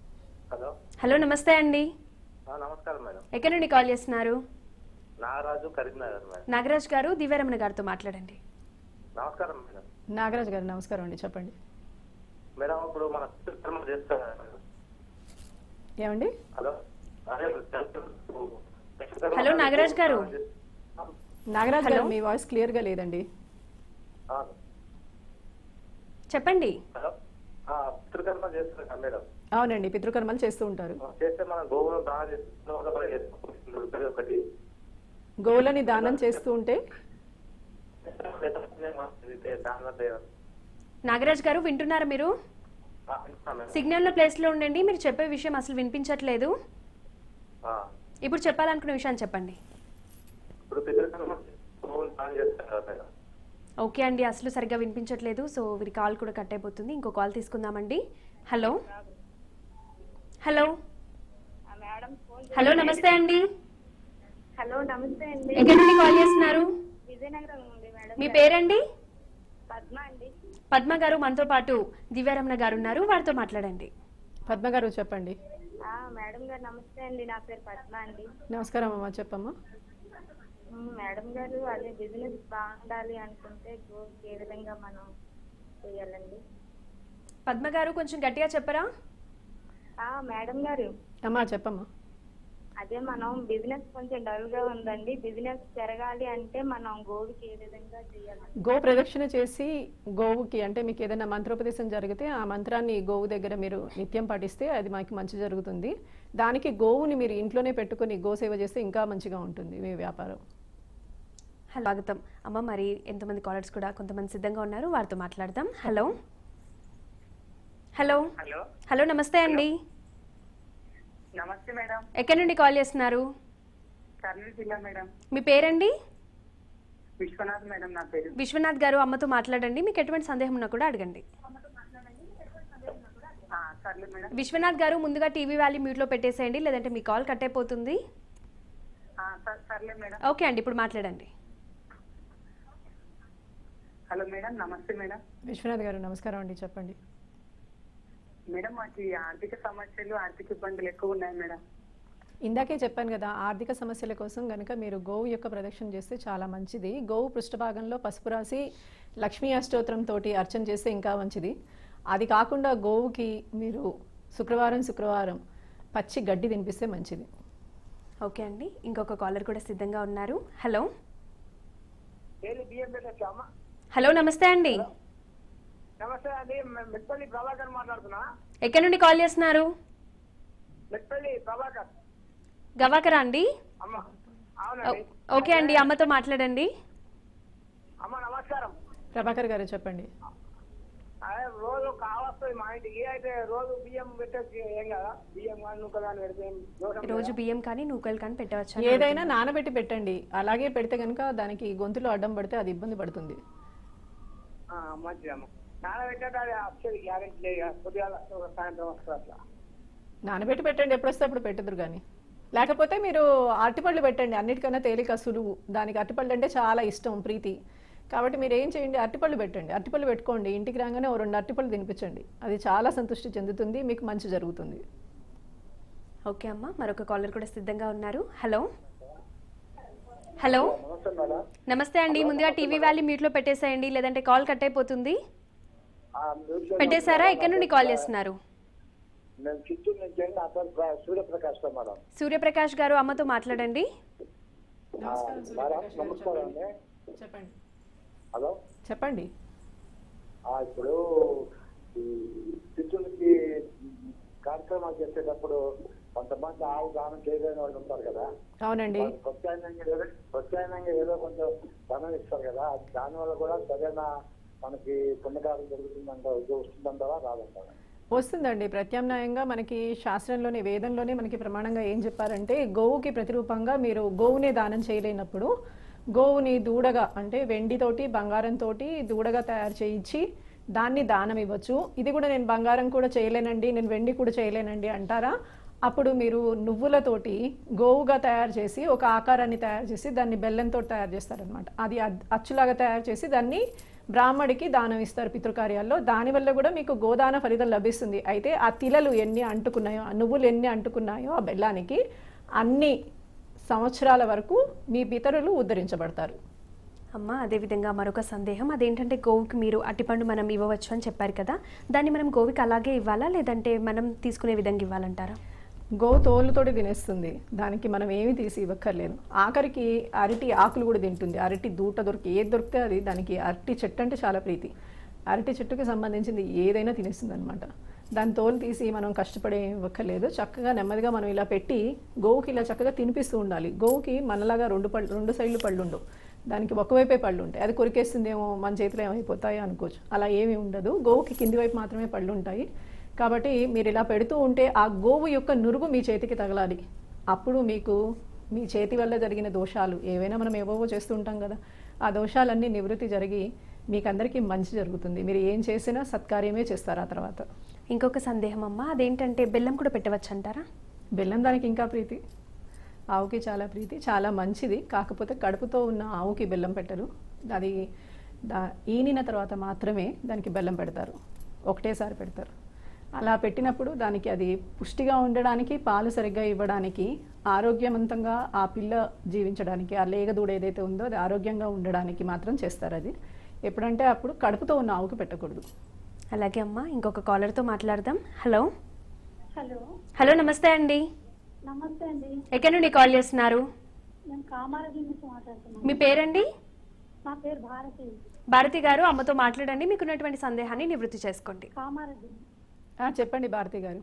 హలో హలో నమస్తే అండి ఆ, నమస్కారం మేడం ఎక్కడి నుండి కాల్ చేస్తున్నారు నాగరాజు కరీంనగర్ మేడం నాగరాజ్ గారు దివ్యరమణ గారితో మాట్లాడండి నమస్కారం మేడం నాగరాజ్ గారు నమస్కారం అండి చెప్పండి మేడం ఇప్పుడు మన కర్మ చేస్తాం కదా మేడం. ఏమండి హలో అదే హలో, నాగరాజ్ గారు. నాగరాజ్ గారు హలో. మీ వాయిస్ క్లియర్గా లేదండి ఆ, చెప్పండి హలో ఆ, పితృకర్మ చేస్తారు కదా మేడం అవునండి పితృకర్మలు చేస్తూ ఉంటారు ఆ, చేస్తే మన గోవును బాగా చేస్తున్నాం ప్రతి ఒక్కటి గోవులని దానం చేస్తూ ఉంటే దాని వల్ల నాగరాజ్ గారు వింటున్నారా మీరు ఆ, వింటున్నా మేడం. సిగ్నల్ ప్లేస్లో ఉండండి మీరు చెప్పే విషయం అసలు వినిపించట్లేదు ఆ, ఇప్పుడు చెప్పాలనుకున్న విషయాన్ని చెప్పండి ఇప్పుడు పితృకర్మ గోవును బాగా చేస్తారు కదా మేడం ఓకే అండి అసలు సరిగ్గా వినిపించట్లేదు సో వీరి కాల్ కూడా కట్ అయిపోతుంది ఇంకో కాల్ తీసుకుందామండి hello hello madam phone hello నమస్తే అండి హలో నమస్తే అండి ఎక్కడి నుండి కాల్ చేస్తున్నారు విజయనగరం నుండి మేడం మీ పేరండి పద్మ అండి పద్మ గారు మనతో పాటు దివ్యారమణ గారు ఉన్నారు వారితో మాట్లాడండి పద్మ గారు చెప్పండి ఆ, మేడం గారు నమస్తే అండి నా పేరు పద్మ అండి నమస్కారం అమ్మా చెప్పమ్మా ఉమ్, మేడం గారు అదే బిజినెస్ బాగుండాలి అనుకుంటే గ్రోత్ ఏ విధంగా మనం చేయాలండి పద్మ గారు కొంచెం గట్టిగా చెప్పరా ఆ, మేడం గారు అమ్మా చెప్పమ్మా అదే మనం బిజినెస్ కొంచెం డల్ గా ఉందండి బిజినెస్ జరగాలి అంటే మనం గోవుకి ఏ విధంగా చేయాలండి గో ప్రదక్షిణ చేసి గోవుకి అంటే మీకు ఏదైనా మంత్రోపదేశం జరిగితే ఆ మంత్రాన్ని గోవు దగ్గర మీరు నిత్యం పాటిస్తే అది మాకు మంచి జరుగుతుంది దానికి గోవుని మీరు ఇంట్లోనే పెట్టుకొని గోసేవ చేస్తే ఇంకా మంచిగా ఉంటుంది మీ వ్యాపారం హలో స్వాగతం అమ్మ మరి ఎంతమంది కాలర్స్ కూడా కొంతమంది సిద్ధంగా ఉన్నారు వారితో మాట్లాడదాం హలో హలో హలో హలో నమస్తే అండి నమస్తే మేడం ఎక్కడి నుండి కాల్ చేస్తున్నారు కర్నూలు జిల్లా మేడం మీ పేరండి విశ్వనాథ్ మేడం నా పేరు విశ్వనాథ్ గారు అమ్మతో మాట్లాడండి మీకు ఎటువంటి సందేహం ఉన్నా కూడా అడగండి ఆ, సర్లే మేడం విశ్వనాథ్ గారు ముందుగా టీవీ వ్యాలీ మ్యూట్లో పెట్టేసేయండి లేదంటే మీ కాల్ కట్ అయిపోతుంది ఆ, సర్- సర్లే మేడం ఓకే అండి ఇప్పుడు మాట్లాడండి హలో మేడం నమస్తే మేడం విశ్వనాథ్ గారు నమస్కారం అండి చెప్పండి మేడం మాకు ఈ ఆర్థిక సమస్యలు ఆర్థిక ఇబ్బందులు ఎక్కువ ఉన్నాయి మేడం ఇందాకే చెప్పాను కదా ఆర్థిక సమస్యల కోసం కనుక మీరు గోవు యొక్క ప్రదక్షిణ చేస్తే చాలా మంచిది గోవు పృష్ఠభాగంలో పసుపు రాసి లక్ష్మీ అష్టోత్తరం తోటి అర్చన చేస్తే ఇంకా మంచిది అది కాకుండా గోవుకి మీరు శుక్రవారం శుక్రవారం పచ్చి గడ్డి తినిపిస్తే మంచిది ఓకే అండి ఇంకొక కాలర్ కూడా సిద్ధంగా ఉన్నారు హలో డైలీ బియ్యం పెట్టచ్చా హలో నమస్తే అండి నమస్తే అండి మే- మెట్పల్లి ప్రభాకర్ మాట్లాడుతున్నా ఎక్కడి నుండి కాల్ చేస్తున్నారు మెట్పల్లి ప్రభాకర్ గవాకరా అండి అమ్మ ఓ- అవునండి ఓకే అండి అమ్మతో మాట్లాడండి అమ్మ నమస్కారం ప్రభాకర్ గారు చెప్పండి అదే రోజు కావస్తుంది మా ఇంటికి అయితే రోజు బియ్యం పెట్టచ్చు ఏం కదా బియ్యం కానీ నువ్వు కానీ పెడితే ఏం దోషం రోజు లేదా? బియ్యం కానీ నూకలు కానీ పెట్టవచ్చు ఏదైనా నానబెట్టి పెట్టండి అలాగే పెడితే కనుక దానికి గొంతులో అడ్డం పడితే అది ఇబ్బంది పడుతుంది ఆ, మంచిదమ్మ నానబెట్టాక అది వచ్చేది గ్యారెంటీ లేదు కదా. పొద్దుగాల ఒక సాయంత్రం వస్తుంది అట్లా నానబెట్టి పెట్టండి ఎప్పుడు వస్తే అప్పుడు పెట్టదురు కానీ లేకపోతే మీరు అరటిపళ్ళు పెట్టండి అన్నిటికన్నా తేలిక సులువు దానికి అరటిపళ్ళు అంటే చాలా ఇష్టం ప్రీతి కాబట్టి మీరు ఏం చేయండి అరటిపళ్ళు పెట్టండి అరటిపళ్ళు పెట్టుకోండి ఇంటికి రాగానే ఓ రెండు అరటిపళ్ళు తినిపించండి అది చాలా సంతృష్టి చెందుతుంది మీకు మంచి జరుగుతుంది ఓకే అమ్మ మరొక కాలర్ కూడా సిద్ధంగా ఉన్నారు హలో హలో నమస్తే మేడం నమస్తే అండి ముందుగా టీవీ వ్యాలీ మ్యూట్లో పెట్టేసేయండి లేదంటే కాల్ కట్ అయిపోతుంది పెట్టేశారా ఎక్కడి నుండి కాల్ చేస్తున్నారు నేను చిత్తూరు నుంచి అండి నా పేరు ప్ర- సూర్యప్రకాష్ రావు మేడం సూర్యప్రకాష్ గారు అమ్మతో మాట్లాడండి ఆ, మేడం నమస్కారం అండి చెప్పండి హలో చెప్పండి ఆ, ఇప్పుడు ఈ చిత్తూరుకి కార్యక్రమాలు చేసేటప్పుడు కొంతమంది ఆవు దానం చేయలేని వాళ్ళు ఉంటారు కదా అవునండి వాళ్ళు ప్రత్యామ్నాయంగా ఏదో ప్రత్యామ్నాయంగా ఏదో కొంచెం ధనం ఇస్తారు కదా అది దానివల్ల కూడా సరైన మనకి పుణ్యకారం జరుగుతుందంట ఇది వస్తుందంటారా రాదంటారా వస్తుందండి ప్రత్యామ్నాయంగా మనకి శాస్త్రంలోని వేదంలోనే మనకి ప్రమాణంగా ఏం చెప్పారంటే గోవుకి ప్రతిరూపంగా మీరు గోవునే దానం చేయలేనప్పుడు గోవుని దూడగా అంటే వెండితోటి బంగారంతోటి దూడగా తయారు చేయించి దాన్ని దానం ఇవ్వచ్చు ఇది కూడా నేను బంగారం కూడా చేయలేనండి నేను వెండి కూడా చేయలేనండి అంటారా అప్పుడు మీరు నువ్వులతోటి గోవుగా తయారు చేసి ఒక ఆకారాన్ని తయారు చేసి దాన్ని బెల్లంతో తయారు చేస్తారనమాట అది అద్- అచ్చులాగా తయారు చేసి దాన్ని బ్రాహ్మడికి దానం ఇస్తారు పితృకార్యాల్లో దానివల్ల కూడా మీకు గోదాన ఫలితం లభిస్తుంది అయితే ఆ తిలలు ఎన్ని అంటుకున్నాయో ఆ నువ్వులు ఎన్ని అంటుకున్నాయో ఆ బెల్లానికి అన్ని సంవత్సరాల వరకు మీ పితరులు ఉద్ధరించబడతారు అమ్మ అదేవిధంగా మరొక సందేహం అదేంటంటే గోవుకి మీరు అట్టిపండు మనం ఇవ్వవచ్చు అని చెప్పారు కదా దాన్ని మనం గోవుకి అలాగే ఇవ్వాలా లేదంటే మనం తీసుకునే విధంగా ఇవ్వాలంటారా గోవు తోలుతోటి తినేస్తుంది దానికి మనం ఏమి తీసి ఇవ్వక్కర్లేదు ఆఖరికి అరటి ఆకులు కూడా తింటుంది అరటి దూట దొరికి ఏది దొరికితే అది దానికి అరటి చెట్టు అంటే చాలా ప్రీతి అరటి చెట్టుకి సంబంధించింది ఏదైనా తినేస్తుంది అనమాట దాని తోలు తీసి మనం కష్టపడే ఇవ్వక్కర్లేదు చక్కగా నెమ్మదిగా మనం ఇలా పెట్టి గోవుకి ఇలా చక్కగా తినిపిస్తూ ఉండాలి గోవుకి మనలాగా రెండు పళ్ళు రెండు సైడ్లు పళ్ళు ఉండవు దానికి ఒకవైపే పళ్ళు ఉంటాయి అది కొరికేస్తుందేమో మన చేతిలో ఏమైపోతాయో అనుకోవచ్చు అలా ఏమీ ఉండదు గోవుకి కింది వైపు మాత్రమే పళ్ళు ఉంటాయి కాబట్టి మీరు ఇలా పెడుతూ ఉంటే ఆ గోవు యొక్క నురుగు మీ చేతికి తగలాలి అప్పుడు మీకు మీ చేతి వల్ల జరిగిన దోషాలు ఏవైనా మనం ఏవేవో చేస్తూ ఉంటాం కదా ఆ దోషాలన్నీ నివృత్తి జరిగి మీకందరికీ మంచి జరుగుతుంది మీరు ఏం చేసినా సత్కార్యమే చేస్తారు ఆ తర్వాత ఇంకొక సందేహం అమ్మ అదేంటంటే బెల్లం కూడా పెట్టవచ్చు అంటారా బెల్లం దానికి ఇంకా ప్రీతి ఆవుకి చాలా ప్రీతి చాలా మంచిది కాకపోతే కడుపుతో ఉన్న ఆవుకి బెల్లం పెట్టరు అది దా ఈనిన తర్వాత మాత్రమే దానికి బెల్లం పెడతారు ఒకటేసారి పెడతారు అలా పెట్టినప్పుడు దానికి అది పుష్టిగా ఉండడానికి పాలు సరిగ్గా ఇవ్వడానికి ఆరోగ్యవంతంగా ఆ పిల్ల జీవించడానికి ఆ లేగదూడ ఏదైతే ఉందో అది ఆరోగ్యంగా ఉండడానికి మాత్రం చేస్తారు అది ఎప్పుడంటే అప్పుడు కడుపుతో ఉన్న ఆవుకి పెట్టకూడదు అలాగే అమ్మ ఇంకొక కాలర్తో మాట్లాడదాం హలో హలో హలో నమస్తే అండి నమస్తే అండి ఎక్కడి నుండి కాల్ చేస్తున్నారు నేను కామారెడ్డి నుంచి మాట్లాడుతున్నాను మీ పేరండి నా పేరు భారతి భారతి గారు అమ్మతో మాట్లాడండి మీకున్నటువంటి సందేహాన్ని నివృత్తి చేసుకోండి కామారెడ్డి ఆ, చెప్పండి భారతి గారు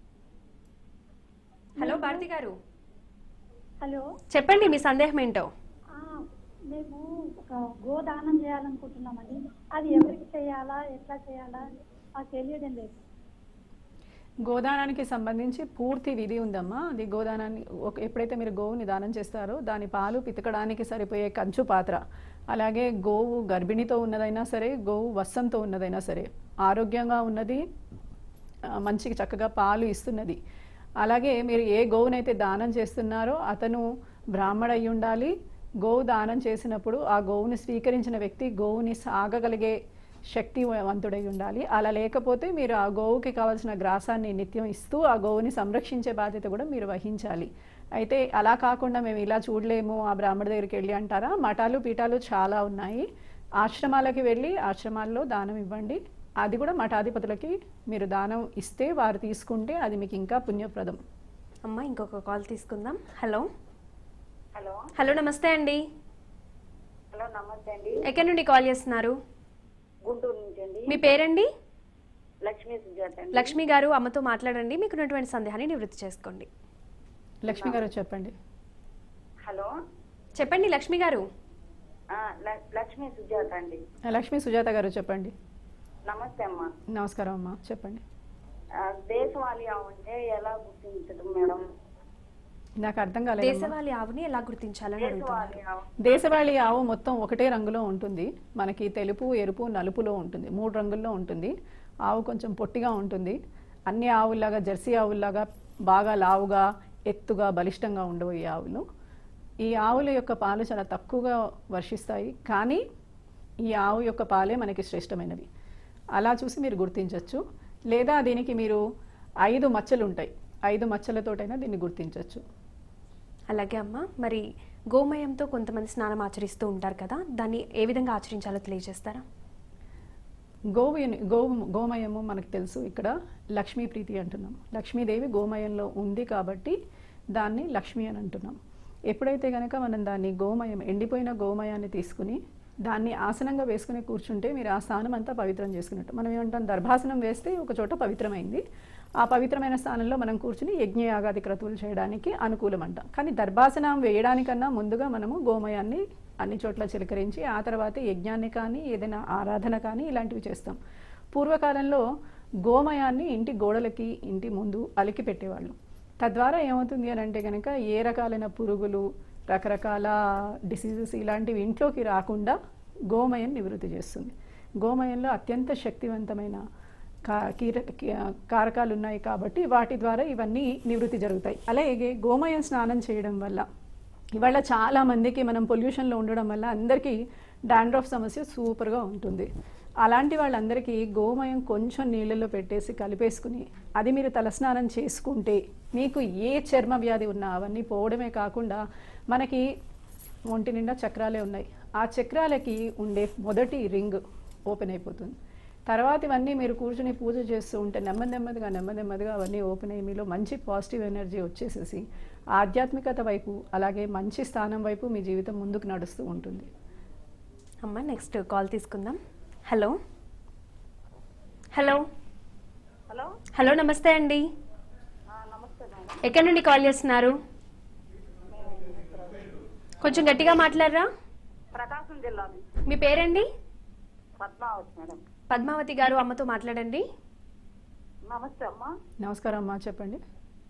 హలో భారతి గారు హలో చెప్పండి మీ సందేహం ఏంటో ఆ, మేము ఒక గోదానం చేయాలనుకుంటున్నామండి అది ఎవరికి చేయాలా ఎట్లా చేయాలా మాకు తెలియడం లేదు గోదానానికి సంబంధించి పూర్తి విధి ఉందమ్మా అది గోదానాన్ని ఒక ఎప్పుడైతే మీరు గోవుని దానం చేస్తారో దాని పాలు పితకడానికి సరిపోయే కంచు పాత్ర అలాగే గోవు గర్భిణితో ఉన్నదైనా సరే గోవు వస్సంతో ఉన్నదైనా సరే ఆరోగ్యంగా ఉన్నది ఆ, మంచిగా చక్కగా పాలు ఇస్తున్నది అలాగే మీరు ఏ గోవునైతే దానం చేస్తున్నారో అతను బ్రాహ్మణ అయి ఉండాలి గోవు దానం చేసినప్పుడు ఆ గోవుని స్వీకరించిన వ్యక్తి గోవుని సాగగలిగే శక్తివంతుడై ఉండాలి అలా లేకపోతే మీరు ఆ గోవుకి కావాల్సిన గ్రాసాన్ని నిత్యం ఇస్తూ ఆ గోవుని సంరక్షించే బాధ్యత కూడా మీరు వహించాలి అయితే అలా కాకుండా మేము ఇలా చూడలేము ఆ బ్రాహ్మణ దగ్గరికి వెళ్ళి అంటారా మఠాలు పీఠాలు చాలా ఉన్నాయి ఆశ్రమాలకి వెళ్ళి ఆశ్రమాల్లో దానం ఇవ్వండి అది కూడా మఠాధిపతులకి మీరు దానం ఇస్తే వారు తీసుకుంటే అది మీకు ఇంకా పుణ్యప్రదం అమ్మ ఇంకొక కాల్ తీసుకుందాం హలో హలో హలో నమస్తే అండి హలో నమస్తే అండి ఎక్కడి నుండి కాల్ చేస్తున్నారు గుంటూరు నుంచి అండి మీ పేరండి లక్ష్మీ సుజాత అండి లక్ష్మి గారు అమ్మతో మాట్లాడండి మీకు ఉన్నటువంటి సందేహాన్ని నివృత్తి చేసుకోండి లక్ష్మి గారు చెప్పండి హలో చెప్పండి లక్ష్మి గారు ఆ, ల- లక్ష్మీ సుజాత అండి ఆ, లక్ష్మి సుజాత గారు చెప్పండి నమస్తే అమ్మా నమస్కారం అమ్మా చెప్పండి ఆ, దేశవాళీ ఉంటే ఎలా గుర్తించడం మేడం నాకు అర్థం కాలేదు దేశవాళీ ఆవుని ఎలా గుర్తించాలని అడుగుతున్నారు దేశవాళీ ఆవు దేశవాళీ ఆవు మొత్తం ఒకటే రంగులో ఉంటుంది మనకి తెలుపు ఎరుపు నలుపులో ఉంటుంది మూడు రంగుల్లో ఉంటుంది ఆవు కొంచెం పొట్టిగా ఉంటుంది అన్ని ఆవుల్లాగా జెర్సీ ఆవుల్లాగా బాగా లావుగా ఎత్తుగా బలిష్టంగా ఉండవు ఈ ఆవులు ఈ ఆవుల యొక్క పాలు చాలా తక్కువగా వర్షిస్తాయి కానీ ఈ ఆవు యొక్క పాలే మనకి శ్రేష్టమైనవి అలా చూసి మీరు గుర్తించవచ్చు లేదా దీనికి మీరు ఐదు మచ్చలు ఉంటాయి ఐదు మచ్చలతోటైనా దీన్ని గుర్తించవచ్చు అలాగే అమ్మ మరి గోమయంతో కొంతమంది స్నానం ఆచరిస్తూ ఉంటారు కదా దాన్ని ఏ విధంగా ఆచరించాలో తెలియజేస్తారా గోవు గో గోమయము మనకు తెలుసు ఇక్కడ లక్ష్మీ ప్రీతి అంటున్నాం లక్ష్మీదేవి గోమయంలో ఉంది కాబట్టి దాన్ని లక్ష్మి అని అంటున్నాం ఎప్పుడైతే కనుక మనం దాన్ని గోమయం ఎండిపోయిన గోమయాన్ని తీసుకుని దాన్ని ఆసనంగా వేసుకుని కూర్చుంటే మీరు ఆ స్థానం అంతా పవిత్రం చేసుకున్నట్టు మనం ఏమంటాం దర్భాసనం వేస్తే ఒక చోట పవిత్రమైంది ఆ పవిత్రమైన స్థానంలో మనం కూర్చుని యజ్ఞయాగాది క్రతువులు చేయడానికి అనుకూలం అంటాం కానీ దర్భాసనం వేయడానికన్నా ముందుగా మనము గోమయాన్ని అన్ని చోట్ల చిలకరించి ఆ తర్వాత యజ్ఞాన్ని కానీ ఏదైనా ఆరాధన కానీ ఇలాంటివి చేస్తాం పూర్వకాలంలో గోమయాన్ని ఇంటి గోడలకి ఇంటి ముందు అలికి పెట్టేవాళ్ళు తద్వారా ఏమవుతుంది అని అంటే కనుక ఏ రకాలైన పురుగులు రకరకాల డిసీజెస్ ఇలాంటివి ఇంట్లోకి రాకుండా గోమయం నివృత్తి చేస్తుంది గోమయంలో అత్యంత శక్తివంతమైన కా కీర కీ- కారకాలు ఉన్నాయి కాబట్టి వాటి ద్వారా ఇవన్నీ నివృత్తి జరుగుతాయి అలాగే గోమయం స్నానం చేయడం వల్ల ఇవాళ చాలా మందికి మనం పొల్యూషన్లో ఉండడం వల్ల అందరికీ డాండ్రఫ్ సమస్య సూపర్గా ఉంటుంది అలాంటి వాళ్ళందరికీ గోమయం కొంచెం నీళ్ళలో పెట్టేసి కలిపేసుకుని అది మీరు తలస్నానం చేసుకుంటే మీకు ఏ చర్మ వ్యాధి ఉన్నా అవన్నీ పోవడమే కాకుండా మనకి ఒంటి నిండా చక్రాలే ఉన్నాయి ఆ చక్రాలకి ఉండే మొదటి రింగ్ ఓపెన్ అయిపోతుంది తర్వాత ఇవన్నీ మీరు కూర్చుని పూజ చేస్తూ ఉంటే నెమ్మది నెమ్మదిగా నెమ్మది నెమ్మదిగా అవన్నీ ఓపెన్ అయ్యి మీలో మంచి పాజిటివ్ ఎనర్జీ వచ్చేసేసి ఆధ్యాత్మికత వైపు అలాగే మంచి స్థానం వైపు మీ జీవితం ముందుకు నడుస్తూ ఉంటుంది అమ్మ నెక్స్ట్ కాల్ తీసుకుందాం హలో హలో హలో హలో నమస్తే అండి ఆ, నమస్తే మేడం ఎక్కడి నుండి కాల్ చేస్తున్నారు కొంచెం గట్టిగా మాట్లాడరా ప్రకాశం జిల్లా నుంచి. మీ పేరండి పద్మావతి మేడం పద్మావతి గారు అమ్మతో మాట్లాడండి నమస్తే అమ్మా నమస్కారం అమ్మా చెప్పండి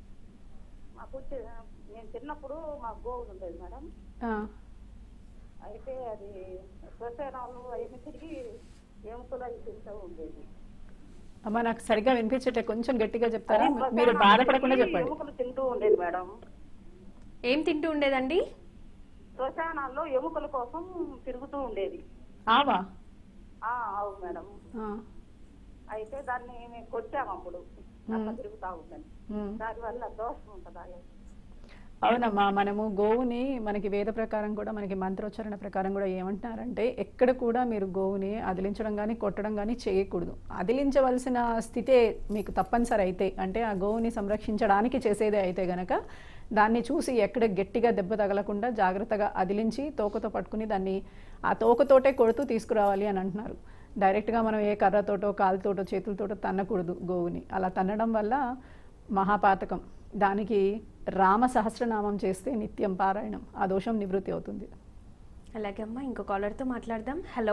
మాకు చి- నేను చిన్నప్పుడు మాకు గోవులు ఉండేది మేడం ఆ, అయితే అది శ్వసనాలు అవన్నీ తిరిగి ఎముకలు అవి తింటూ ఉండేది అమ్మా నాకు సరిగ్గా వినిపించటే కొంచెం గట్టిగా చెప్తారా అదే మీరు శ్మశానాలు బాధపడకుండా తిరిగి చెప్పండి ఎముకలు తింటూ ఉండేది మేడం ఏం తింటూ ఉండేదండి శ్మశానాల్లో ఎముకల కోసం తిరుగుతూ ఉండేది ఆవా ఆ అవును మేడం ఆ, అయితే దాన్ని మేము కొట్టాము అప్పుడు అట్లా తిరుగుతా ఉందని ఉమ్. దానివల్ల దోషం ఉంటుందా అవునమ్మా మనము గోవుని మనకి వేద ప్రకారం కూడా మనకి మంత్రోచ్చారణ ప్రకారం కూడా ఏమంటున్నారంటే ఎక్కడ కూడా మీరు గోవుని అదిలించడం కానీ కొట్టడం కానీ చేయకూడదు అదిలించవలసిన స్థితే మీకు తప్పనిసరి అయితే అంటే ఆ గోవుని సంరక్షించడానికి చేసేదే అయితే గనక దాన్ని చూసి ఎక్కడ గట్టిగా దెబ్బ తగలకుండా జాగ్రత్తగా అదిలించి తోకతో పట్టుకుని దాన్ని ఆ తోకతోటే కొడుతూ తీసుకురావాలి అని అంటున్నారు డైరెక్ట్గా మనం ఏ కర్రతోటో కాలుతోటో చేతులతోటో తన్నకూడదు గోవుని అలా తన్నడం వల్ల మహాపాతకం దానికి రామ సహస్రనామం చేస్తే నిత్యం పారాయణం ఆ దోషం నివృత్తి అవుతుంది అలాగే అమ్మ ఇంకో కాలర్తో మాట్లాడదాం హలో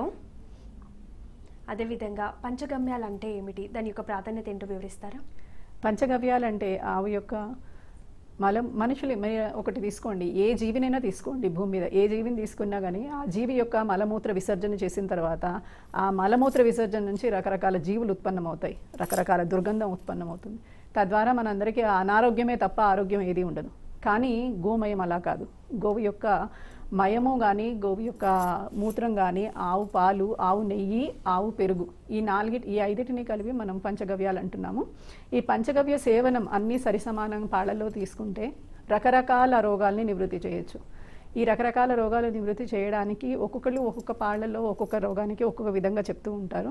అదేవిధంగా పంచగమ్యాలు అంటే ఏమిటి దాని యొక్క ప్రాధాన్యత ఏంటో వివరిస్తారా పంచగవ్యాలంటే ఆవు యొక్క మలం మనుషులు మీరు ఒకటి తీసుకోండి ఏ జీవినైనా తీసుకోండి భూమి మీద ఏ జీవిని తీసుకున్నా కానీ ఆ జీవి యొక్క మలమూత్ర విసర్జన చేసిన తర్వాత ఆ మలమూత్ర విసర్జన నుంచి రకరకాల జీవులు ఉత్పన్నమవుతాయి రకరకాల దుర్గంధం ఉత్పన్నమవుతుంది తద్వారా మనందరికీ అనారోగ్యమే తప్ప ఆరోగ్యం ఏది ఉండదు కానీ గోమయం అలా కాదు గోవు యొక్క మయము కానీ గోవు యొక్క మూత్రం కానీ ఆవు పాలు ఆవు నెయ్యి ఆవు పెరుగు ఈ నాలుగిటి ఈ ఐదిటిని కలిపి మనం పంచగవ్యాలు అంటున్నాము ఈ పంచగవ్య సేవనం అన్నీ సరిసమానం పాళ్ళల్లో తీసుకుంటే రకరకాల రోగాల్ని నివృత్తి చేయొచ్చు ఈ రకరకాల రోగాలు నివృత్తి చేయడానికి ఒక్కొక్కరు ఒక్కొక్క పాళ్ళల్లో ఒక్కొక్క రోగానికి ఒక్కొక్క విధంగా చెప్తూ ఉంటారు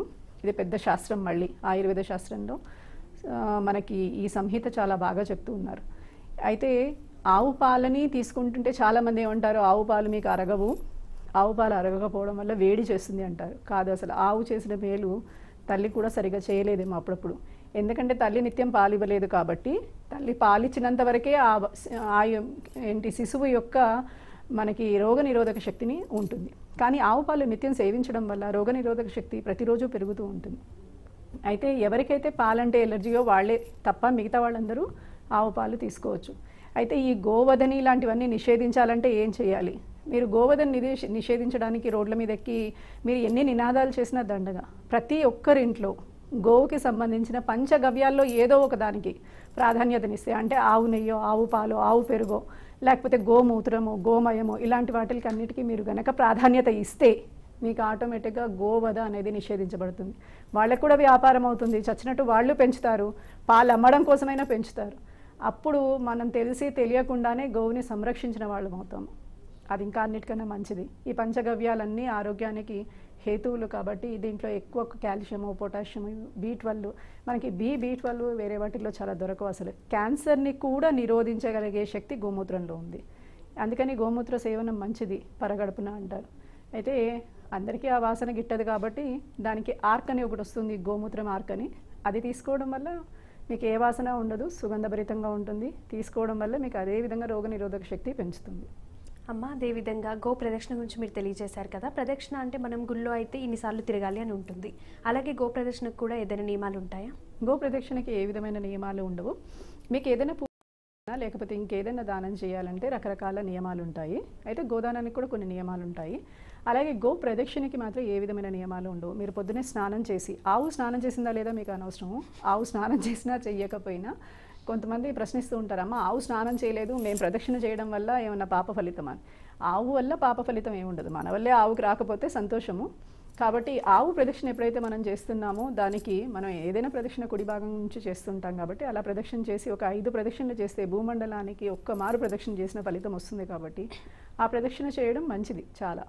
ఇది పెద్ద శాస్త్రం మళ్ళీ ఆయుర్వేద శాస్త్రంలో ఆ, మనకి ఈ సంహిత చాలా బాగా చెప్తూ ఉన్నారు అయితే ఆవు పాలని తీసుకుంటుంటే చాలామంది ఏమంటారు ఆవు పాలు మీకు అరగవు ఆవు పాలు అరగకపోవడం వల్ల వేడి చేస్తుంది అంటారు కాదు అసలు ఆవు చేసిన మేలు తల్లి కూడా సరిగా చేయలేదేమో అప్పుడప్పుడు ఎందుకంటే తల్లి నిత్యం పాలు ఇవ్వలేదు కాబట్టి తల్లి పాలిచ్చినంత వరకే ఆ ఆ ఏంటి శిశువు యొక్క మనకి రోగ నిరోధక శక్తిని ఉంటుంది కానీ ఆవు పాలు నిత్యం సేవించడం వల్ల రోగ నిరోధక శక్తి ప్రతిరోజు పెరుగుతూ ఉంటుంది అయితే ఎవరికైతే పాలంటే ఎలర్జీయో వాళ్ళే తప్ప మిగతా వాళ్ళందరూ ఆవు పాలు తీసుకోవచ్చు అయితే ఈ గోవధని ఇలాంటివన్నీ నిషేధించాలంటే ఏం చేయాలి మీరు గోవధని నిదేశ నిషేధించడానికి రోడ్ల మీద ఎక్కి మీరు ఎన్ని నినాదాలు చేసినా దండగా ప్రతి ఒక్కరింట్లో గోవుకి సంబంధించిన పంచగవ్యాల్లో ఏదో ఒక దానికి ప్రాధాన్యతనిస్తే అంటే ఆవు నెయ్యో ఆవు పాలు ఆవు పెరుగో లేకపోతే గోమూత్రము గోమయము ఇలాంటి వాటికి అన్నిటికీ మీరు గనక ప్రాధాన్యత ఇస్తే మీకు ఆటోమేటిక్గా గోవధ అనేది నిషేధించబడుతుంది వాళ్ళకు కూడా వ్యాపారం అవుతుంది చచ్చినట్టు వాళ్ళు పెంచుతారు పాలు అమ్మడం కోసమైనా పెంచుతారు అప్పుడు మనం తెలిసి తెలియకుండానే గోవుని సంరక్షించిన వాళ్ళం అవుతాము అది ఇంకా అన్నిటికన్నా మంచిది ఈ పంచగవ్యాలన్నీ ఆరోగ్యానికి హేతువులు కాబట్టి దీంట్లో ఎక్కువ కాల్షియము పొటాషియము బీ ట్వెల్వ్ మనకి బి బీ ట్వెల్వ్ వేరే వాటిల్లో చాలా దొరకవు అసలు క్యాన్సర్ని కూడా నిరోధించగలిగే శక్తి గోమూత్రంలో ఉంది అందుకని గోమూత్ర సేవనం మంచిది పరగడుపున అంటారు అయితే అందరికీ ఆ వాసన గిట్టదు కాబట్టి దానికి ఆర్క్ అని ఒకటి వస్తుంది గోమూత్రం ఆర్క్ అని అది తీసుకోవడం వల్ల మీకు ఏ వాసన ఉండదు సుగంధభరితంగా ఉంటుంది తీసుకోవడం వల్ల మీకు అదే విధంగా రోగనిరోధక శక్తి పెంచుతుంది అమ్మ అదేవిధంగా గో ప్రదక్షిణ గురించి మీరు తెలియజేశారు కదా ప్రదక్షిణ అంటే మనం గుళ్ళో అయితే ఇన్నిసార్లు తిరగాలి అని ఉంటుంది అలాగే గో ప్రదక్షిణకు కూడా ఏదైనా నియమాలు ఉంటాయా గో ప్రదక్షిణకి ఏ విధమైన నియమాలు ఉండవు మీకు ఏదైనా పూజ చేయాలన్నా లేకపోతే ఇంకేదైనా దానం చేయాలంటే రకరకాల నియమాలు ఉంటాయి అయితే గోదానానికి కూడా కొన్ని నియమాలు ఉంటాయి అలాగే గో ప్రదక్షిణకి మాత్రం ఏ విధమైన నియమాలు ఉండవు మీరు పొద్దున్నే స్నానం చేసి ఆవు స్నానం చేసిందా లేదా మీకు అనవసరము ఆవు స్నానం చేసినా చెయ్యకపోయినా కొంతమంది ప్రశ్నిస్తూ ఉంటారు అమ్మ ఆవు స్నానం చేయలేదు మేము ప్రదక్షిణ చేయడం వల్ల ఏమన్నా పాప ఫలితం అని ఆవు వల్ల పాప ఫలితం ఏముండదు మన వల్లే ఆవుకి రాకపోతే సంతోషము కాబట్టి ఆవు ప్రదక్షిణ ఎప్పుడైతే మనం చేస్తున్నామో దానికి మనం ఏదైనా ప్రదక్షిణ కుడి భాగం నుంచి చేస్తుంటాం కాబట్టి అలా ప్రదక్షిణ చేసి ఒక ఐదు ప్రదక్షిణలు చేస్తే భూమండలానికి ఒక్క మారు ప్రదక్షిణ చేసిన ఫలితం వస్తుంది కాబట్టి ఆ ప్రదక్షిణ చేయడం మంచిది చాలా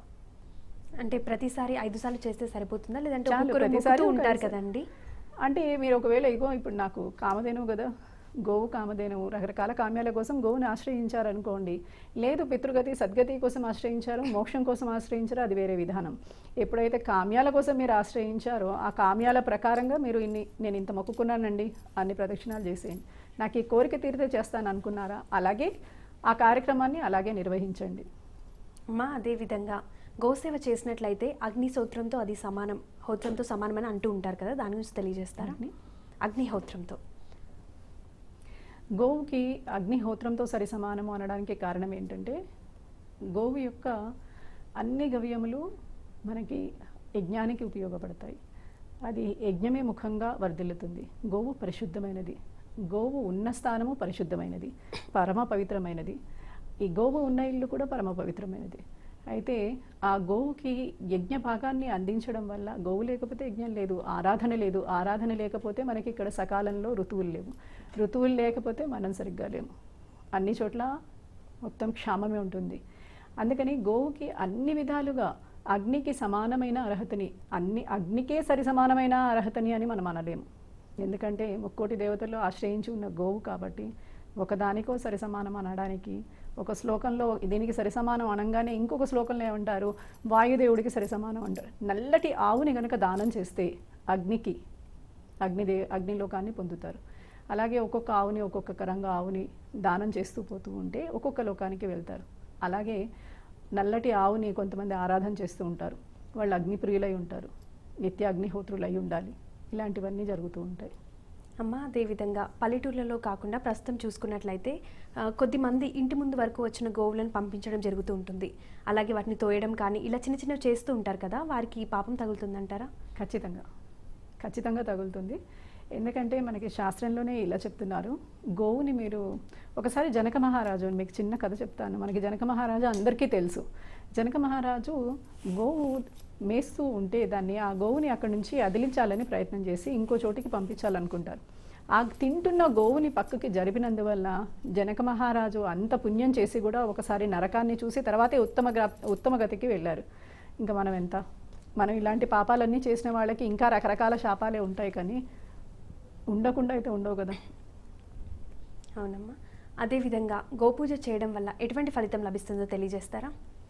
అంటే ప్రతిసారి ఐదు సార్లు చేస్తే సరిపోతుందా లేదంటే చాలు, ఒక్కొక్కరు ప్రతిసారి మొక్కుతూ ఒక ఉంటారు ఐదు సార్లు. కదండి అంటే మీరు ఒకవేళ ఇగో ఇప్పుడు నాకు కామధేనువు కదా గోవు కామధేనువు రకరకాల కామ్యాల కోసం గోవుని ఆశ్రయించారనుకోండి లేదు పితృగతి సద్గతి కోసం ఆశ్రయించారు మోక్షం కోసం ఆశ్రయించారో అది వేరే విధానం ఎప్పుడైతే కామ్యాల కోసం మీరు ఆశ్రయించారో ఆ కామ్యాల ప్రకారంగా మీరు ఇన్ని నేను ఇంత మొక్కుకున్నానండి అన్ని ప్రదక్షిణాలు చేసేయండి నాకు ఈ కోరిక తీరితే చేస్తాను అనుకున్నారా అలాగే ఆ కార్యక్రమాన్ని అలాగే నిర్వహించండి మా అదేవిధంగా గోసేవ చేసినట్లయితే అగ్నిహోత్రంతో అది సమానం హోత్రంతో సమానమని అంటూ ఉంటారు కదా దాని గురించి తెలియజేస్తారా అగ్ని? అగ్నిహోత్రంతో గోవుకి అగ్నిహోత్రంతో సరి సమానము అనడానికి కారణం ఏంటంటే గోవు యొక్క అన్ని గవ్యములు మనకి యజ్ఞానికి ఉపయోగపడతాయి అది యజ్ఞమే ముఖంగా వర్ధిల్లుతుంది గోవు పరిశుద్ధమైనది గోవు ఉన్న స్థానము పరిశుద్ధమైనది పరమ పవిత్రమైనది ఈ గోవు ఉన్న ఇల్లు కూడా పరమ పవిత్రమైనది అయితే ఆ గోవుకి యజ్ఞ భాగాన్ని అందించడం వల్ల గోవు లేకపోతే యజ్ఞం లేదు ఆరాధన లేదు ఆరాధన లేకపోతే మనకి ఇక్కడ సకాలంలో ఋతువులు లేవు ఋతువులు లేకపోతే మనం సరిగ్గా లేము అన్ని చోట్ల మొత్తం క్షామమే ఉంటుంది అందుకని గోవుకి అన్ని విధాలుగా అగ్నికి సమానమైన అర్హతని అన్ని అగ్నికే సరి సమానమైన అర్హతని అని మనం అనలేము ఎందుకంటే ముక్కోటి దేవతల్లో ఆశ్రయించి ఉన్న గోవు కాబట్టి ఒకదానికో సరి సమానం అనడానికి ఒక శ్లోకంలో దీనికి సరి సమానం అనగానే ఇంకొక శ్లోకంలో ఏమంటారు వాయుదేవుడికి సరి సమానం అంటారు నల్లటి ఆవుని గనక దానం చేస్తే అగ్నికి అగ్నిదే అగ్నిలోకాన్ని పొందుతారు అలాగే ఒక్కొక్క ఆవుని ఒక్కొక్క కరంగా ఆవుని దానం చేస్తూ పోతూ ఉంటే ఒక్కొక్క లోకానికి వెళ్తారు అలాగే నల్లటి ఆవుని కొంతమంది ఆరాధన చేస్తూ ఉంటారు వాళ్ళు అగ్నిప్రియులై ఉంటారు నిత్య అగ్నిహోత్రులై ఉండాలి ఇలాంటివన్నీ జరుగుతూ ఉంటాయి అమ్మ అదేవిధంగా పల్లెటూర్లలో కాకుండా ప్రస్తుతం చూసుకున్నట్లయితే ఆ, కొద్దిమంది ఇంటి ముందు వరకు వచ్చిన గోవులను పంపించడం జరుగుతూ ఉంటుంది అలాగే వాటిని తోయడం కానీ ఇలా చిన్న చిన్నవి చేస్తూ ఉంటారు కదా వారికి ఈ పాపం తగులుతుందంటారా ఖచ్చితంగా ఖచ్చితంగా తగులుతుంది ఎందుకంటే మనకి శాస్త్రంలోనే ఇలా చెప్తున్నారు గోవుని మీరు ఒకసారి జనక మహారాజు అని మీకు చిన్న కథ చెప్తాను మనకి జనక మహారాజు అందరికీ తెలుసు జనక మహారాజు గోవు మేస్తూ ఉంటే దాన్ని ఆ గోవుని అక్కడి నుంచి అదిలించాలని ప్రయత్నం చేసి ఇంకో చోటికి పంపించాలనుకుంటారు ఆ తింటున్న గోవుని పక్కకి జరిపినందువల్ల జనక మహారాజు అంత పుణ్యం చేసి కూడా ఒకసారి నరకాన్ని చూసి తర్వాతే ఉత్తమ గ్రా ఉత్తమ గతికి వెళ్ళారు ఇంకా మనం ఎంత మనం ఇలాంటి పాపాలన్నీ చేసిన వాళ్ళకి ఇంకా రకరకాల శాపాలే ఉంటాయి కానీ ఉండకుండా అయితే ఉండవు కదా అవునమ్మా అదేవిధంగా గోపూజ చేయడం వల్ల ఎటువంటి ఫలితం లభిస్తుందో తెలియజేస్తారా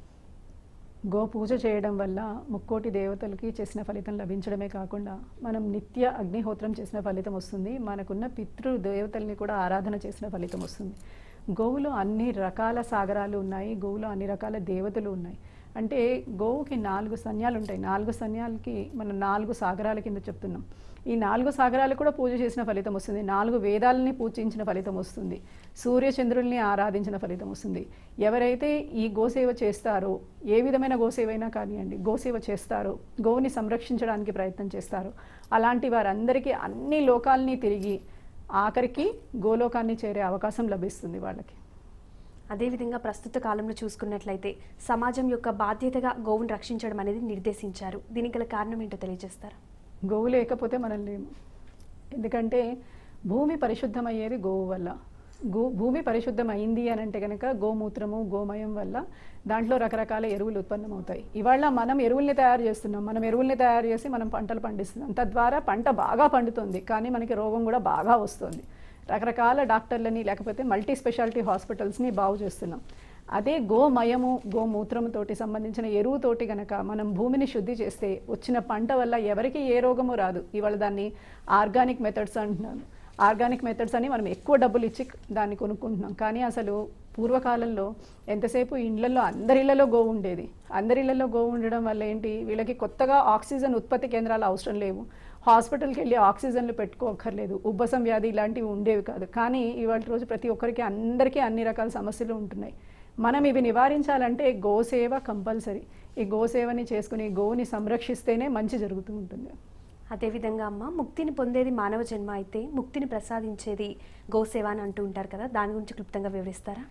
గో పూజ చేయడం వల్ల ముక్కోటి దేవతలకి చేసిన ఫలితం లభించడమే కాకుండా మనం నిత్య అగ్నిహోత్రం చేసిన ఫలితం వస్తుంది మనకున్న పితృ దేవతల్ని కూడా ఆరాధన చేసిన ఫలితం వస్తుంది గోవులో అన్ని రకాల సాగరాలు ఉన్నాయి గోవులో అన్ని రకాల దేవతలు ఉన్నాయి అంటే గోవుకి నాలుగు సన్యాలు ఉంటాయి నాలుగు సన్యాలకి మనం నాలుగు సాగరాల కింద చెప్తున్నాం ఈ నాలుగు సాగరాలు కూడా పూజ చేసిన ఫలితం వస్తుంది నాలుగు వేదాలని పూజించిన ఫలితం వస్తుంది సూర్యచంద్రుల్ని ఆరాధించిన ఫలితం వస్తుంది ఎవరైతే ఈ గోసేవ చేస్తారో ఏ విధమైన గోసేవ అయినా కానివ్వండి గోసేవ చేస్తారో గోవుని సంరక్షించడానికి ప్రయత్నం చేస్తారో అలాంటి వారందరికీ అన్ని లోకాలని తిరిగి ఆఖరికి గోలోకాన్ని చేరే అవకాశం లభిస్తుంది వాళ్ళకి అదేవిధంగా ప్రస్తుత కాలంలో చూసుకున్నట్లయితే సమాజం యొక్క బాధ్యతగా గోవును రక్షించడం అనేది నిర్దేశించారు దీనికి గల కారణం ఏంటో తెలియజేస్తారా గోవు లేకపోతే మనం లేము ఎందుకంటే భూమి పరిశుద్ధమయ్యేది గోవు వల్ల గో భూమి పరిశుద్ధం అయింది అని అంటే కనుక గోమూత్రము గోమయం వల్ల దాంట్లో రకరకాల ఎరువులు ఉత్పన్నమవుతాయి ఇవాళ మనం ఎరువుల్ని తయారు చేస్తున్నాం మనం ఎరువుల్ని తయారు చేసి మనం పంటలు పండిస్తున్నాం తద్వారా పంట బాగా పండుతుంది కానీ మనకి రోగం కూడా బాగా వస్తుంది రకరకాల డాక్టర్లని లేకపోతే మల్టీ స్పెషాలిటీ హాస్పిటల్స్ని బాగు చేస్తున్నాం అదే గోమయము గోమూత్రముతోటి సంబంధించిన ఎరువుతోటి గనక మనం భూమిని శుద్ధి చేస్తే వచ్చిన పంట వల్ల ఎవరికి ఏ రోగము రాదు ఇవాళ దాన్ని ఆర్గానిక్ మెథడ్స్ అంటున్నాను ఆర్గానిక్ మెథడ్స్ అని మనం ఎక్కువ డబ్బులు ఇచ్చి దాన్ని కొనుక్కుంటున్నాం కానీ అసలు పూర్వకాలంలో ఎంతసేపు ఇండ్లలో అందరి ఇళ్లలో గోవు ఉండేది అందరి ఇళ్లలో గోవు ఉండడం వల్ల ఏంటి వీళ్ళకి కొత్తగా ఆక్సిజన్ ఉత్పత్తి కేంద్రాలు అవసరం లేవు హాస్పిటల్కి వెళ్ళి ఆక్సిజన్లు పెట్టుకోకర్లేదు ఉబ్బసం వ్యాధి ఇలాంటివి ఉండేవి కాదు కానీ ఇవాళ రోజు ప్రతి ఒక్కరికి అందరికీ అన్ని రకాల సమస్యలు ఉంటున్నాయి మనం ఇవి నివారించాలంటే గోసేవ కంపల్సరీ ఈ గోసేవని చేసుకుని గోవుని సంరక్షిస్తేనే మంచి జరుగుతూ ఉంటుంది అదేవిధంగా అమ్మ ముక్తిని పొందేది మానవ జన్మ అయితే ముక్తిని ప్రసాదించేది గోసేవ అని అంటూ ఉంటారు కదా దాని గురించి క్లుప్తంగా వివరిస్తారా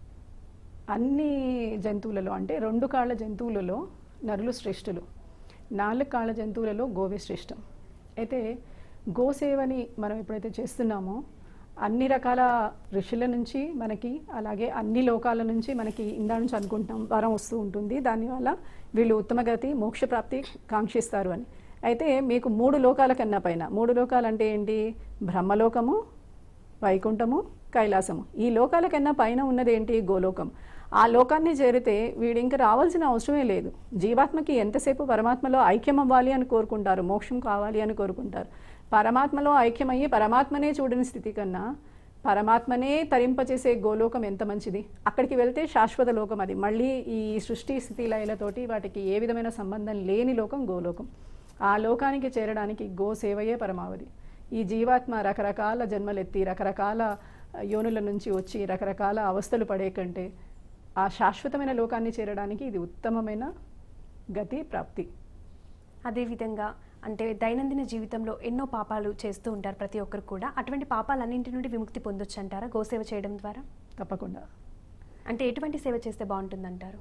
అన్ని జంతువులలో అంటే రెండు కాళ్ళ జంతువులలో నరులు శ్రేష్ఠులు నాలుగు కాళ్ళ జంతువులలో గోవే శ్రేష్టం అయితే గోసేవని మనం ఎప్పుడైతే చేస్తున్నామో అన్ని రకాల ఋషుల నుంచి మనకి అలాగే అన్ని లోకాల నుంచి మనకి ఇందా నుంచి అనుకుంటున్నాం వరం వస్తూ ఉంటుంది దానివల్ల వీళ్ళు ఉత్తమగతి మోక్షప్రాప్తి కాంక్షిస్తారు అని అయితే మీకు మూడు లోకాల కన్నా పైన మూడు లోకాలు అంటే ఏంటి బ్రహ్మలోకము వైకుంఠము కైలాసము ఈ లోకాల కన్నా పైన ఉన్నది ఏంటి గోలోకం ఆ లోకాన్ని చేరితే వీడు ఇంకా రావాల్సిన అవసరమే లేదు జీవాత్మకి ఎంతసేపు పరమాత్మలో ఐక్యం అవ్వాలి అని కోరుకుంటారు మోక్షం కావాలి అని కోరుకుంటారు పరమాత్మలో ఐక్యమయ్యి పరమాత్మనే చూడని స్థితి కన్నా పరమాత్మనే తరింపచేసే గోలోకం ఎంత మంచిది అక్కడికి వెళ్తే శాశ్వత లోకం అది మళ్ళీ ఈ సృష్టి స్థితి లయలతోటి వాటికి ఏ విధమైన సంబంధం లేని లోకం గోలోకం ఆ లోకానికి చేరడానికి గో సేవయే పరమావధి ఈ జీవాత్మ రకరకాల జన్మలెత్తి రకరకాల యోనుల నుంచి వచ్చి రకరకాల అవస్థలు పడే కంటే ఆ శాశ్వతమైన లోకాన్ని చేరడానికి ఇది ఉత్తమమైన గతి ప్రాప్తి అదేవిధంగా అంటే దైనందిన జీవితంలో ఎన్నో పాపాలు చేస్తూ ఉంటారు ప్రతి ఒక్కరు కూడా అటువంటి పాపాలన్నింటి నుండి విముక్తి పొందొచ్చు అంటారా గోసేవ చేయడం ద్వారా తప్పకుండా అంటే ఎటువంటి సేవ చేస్తే బాగుంటుందంటారు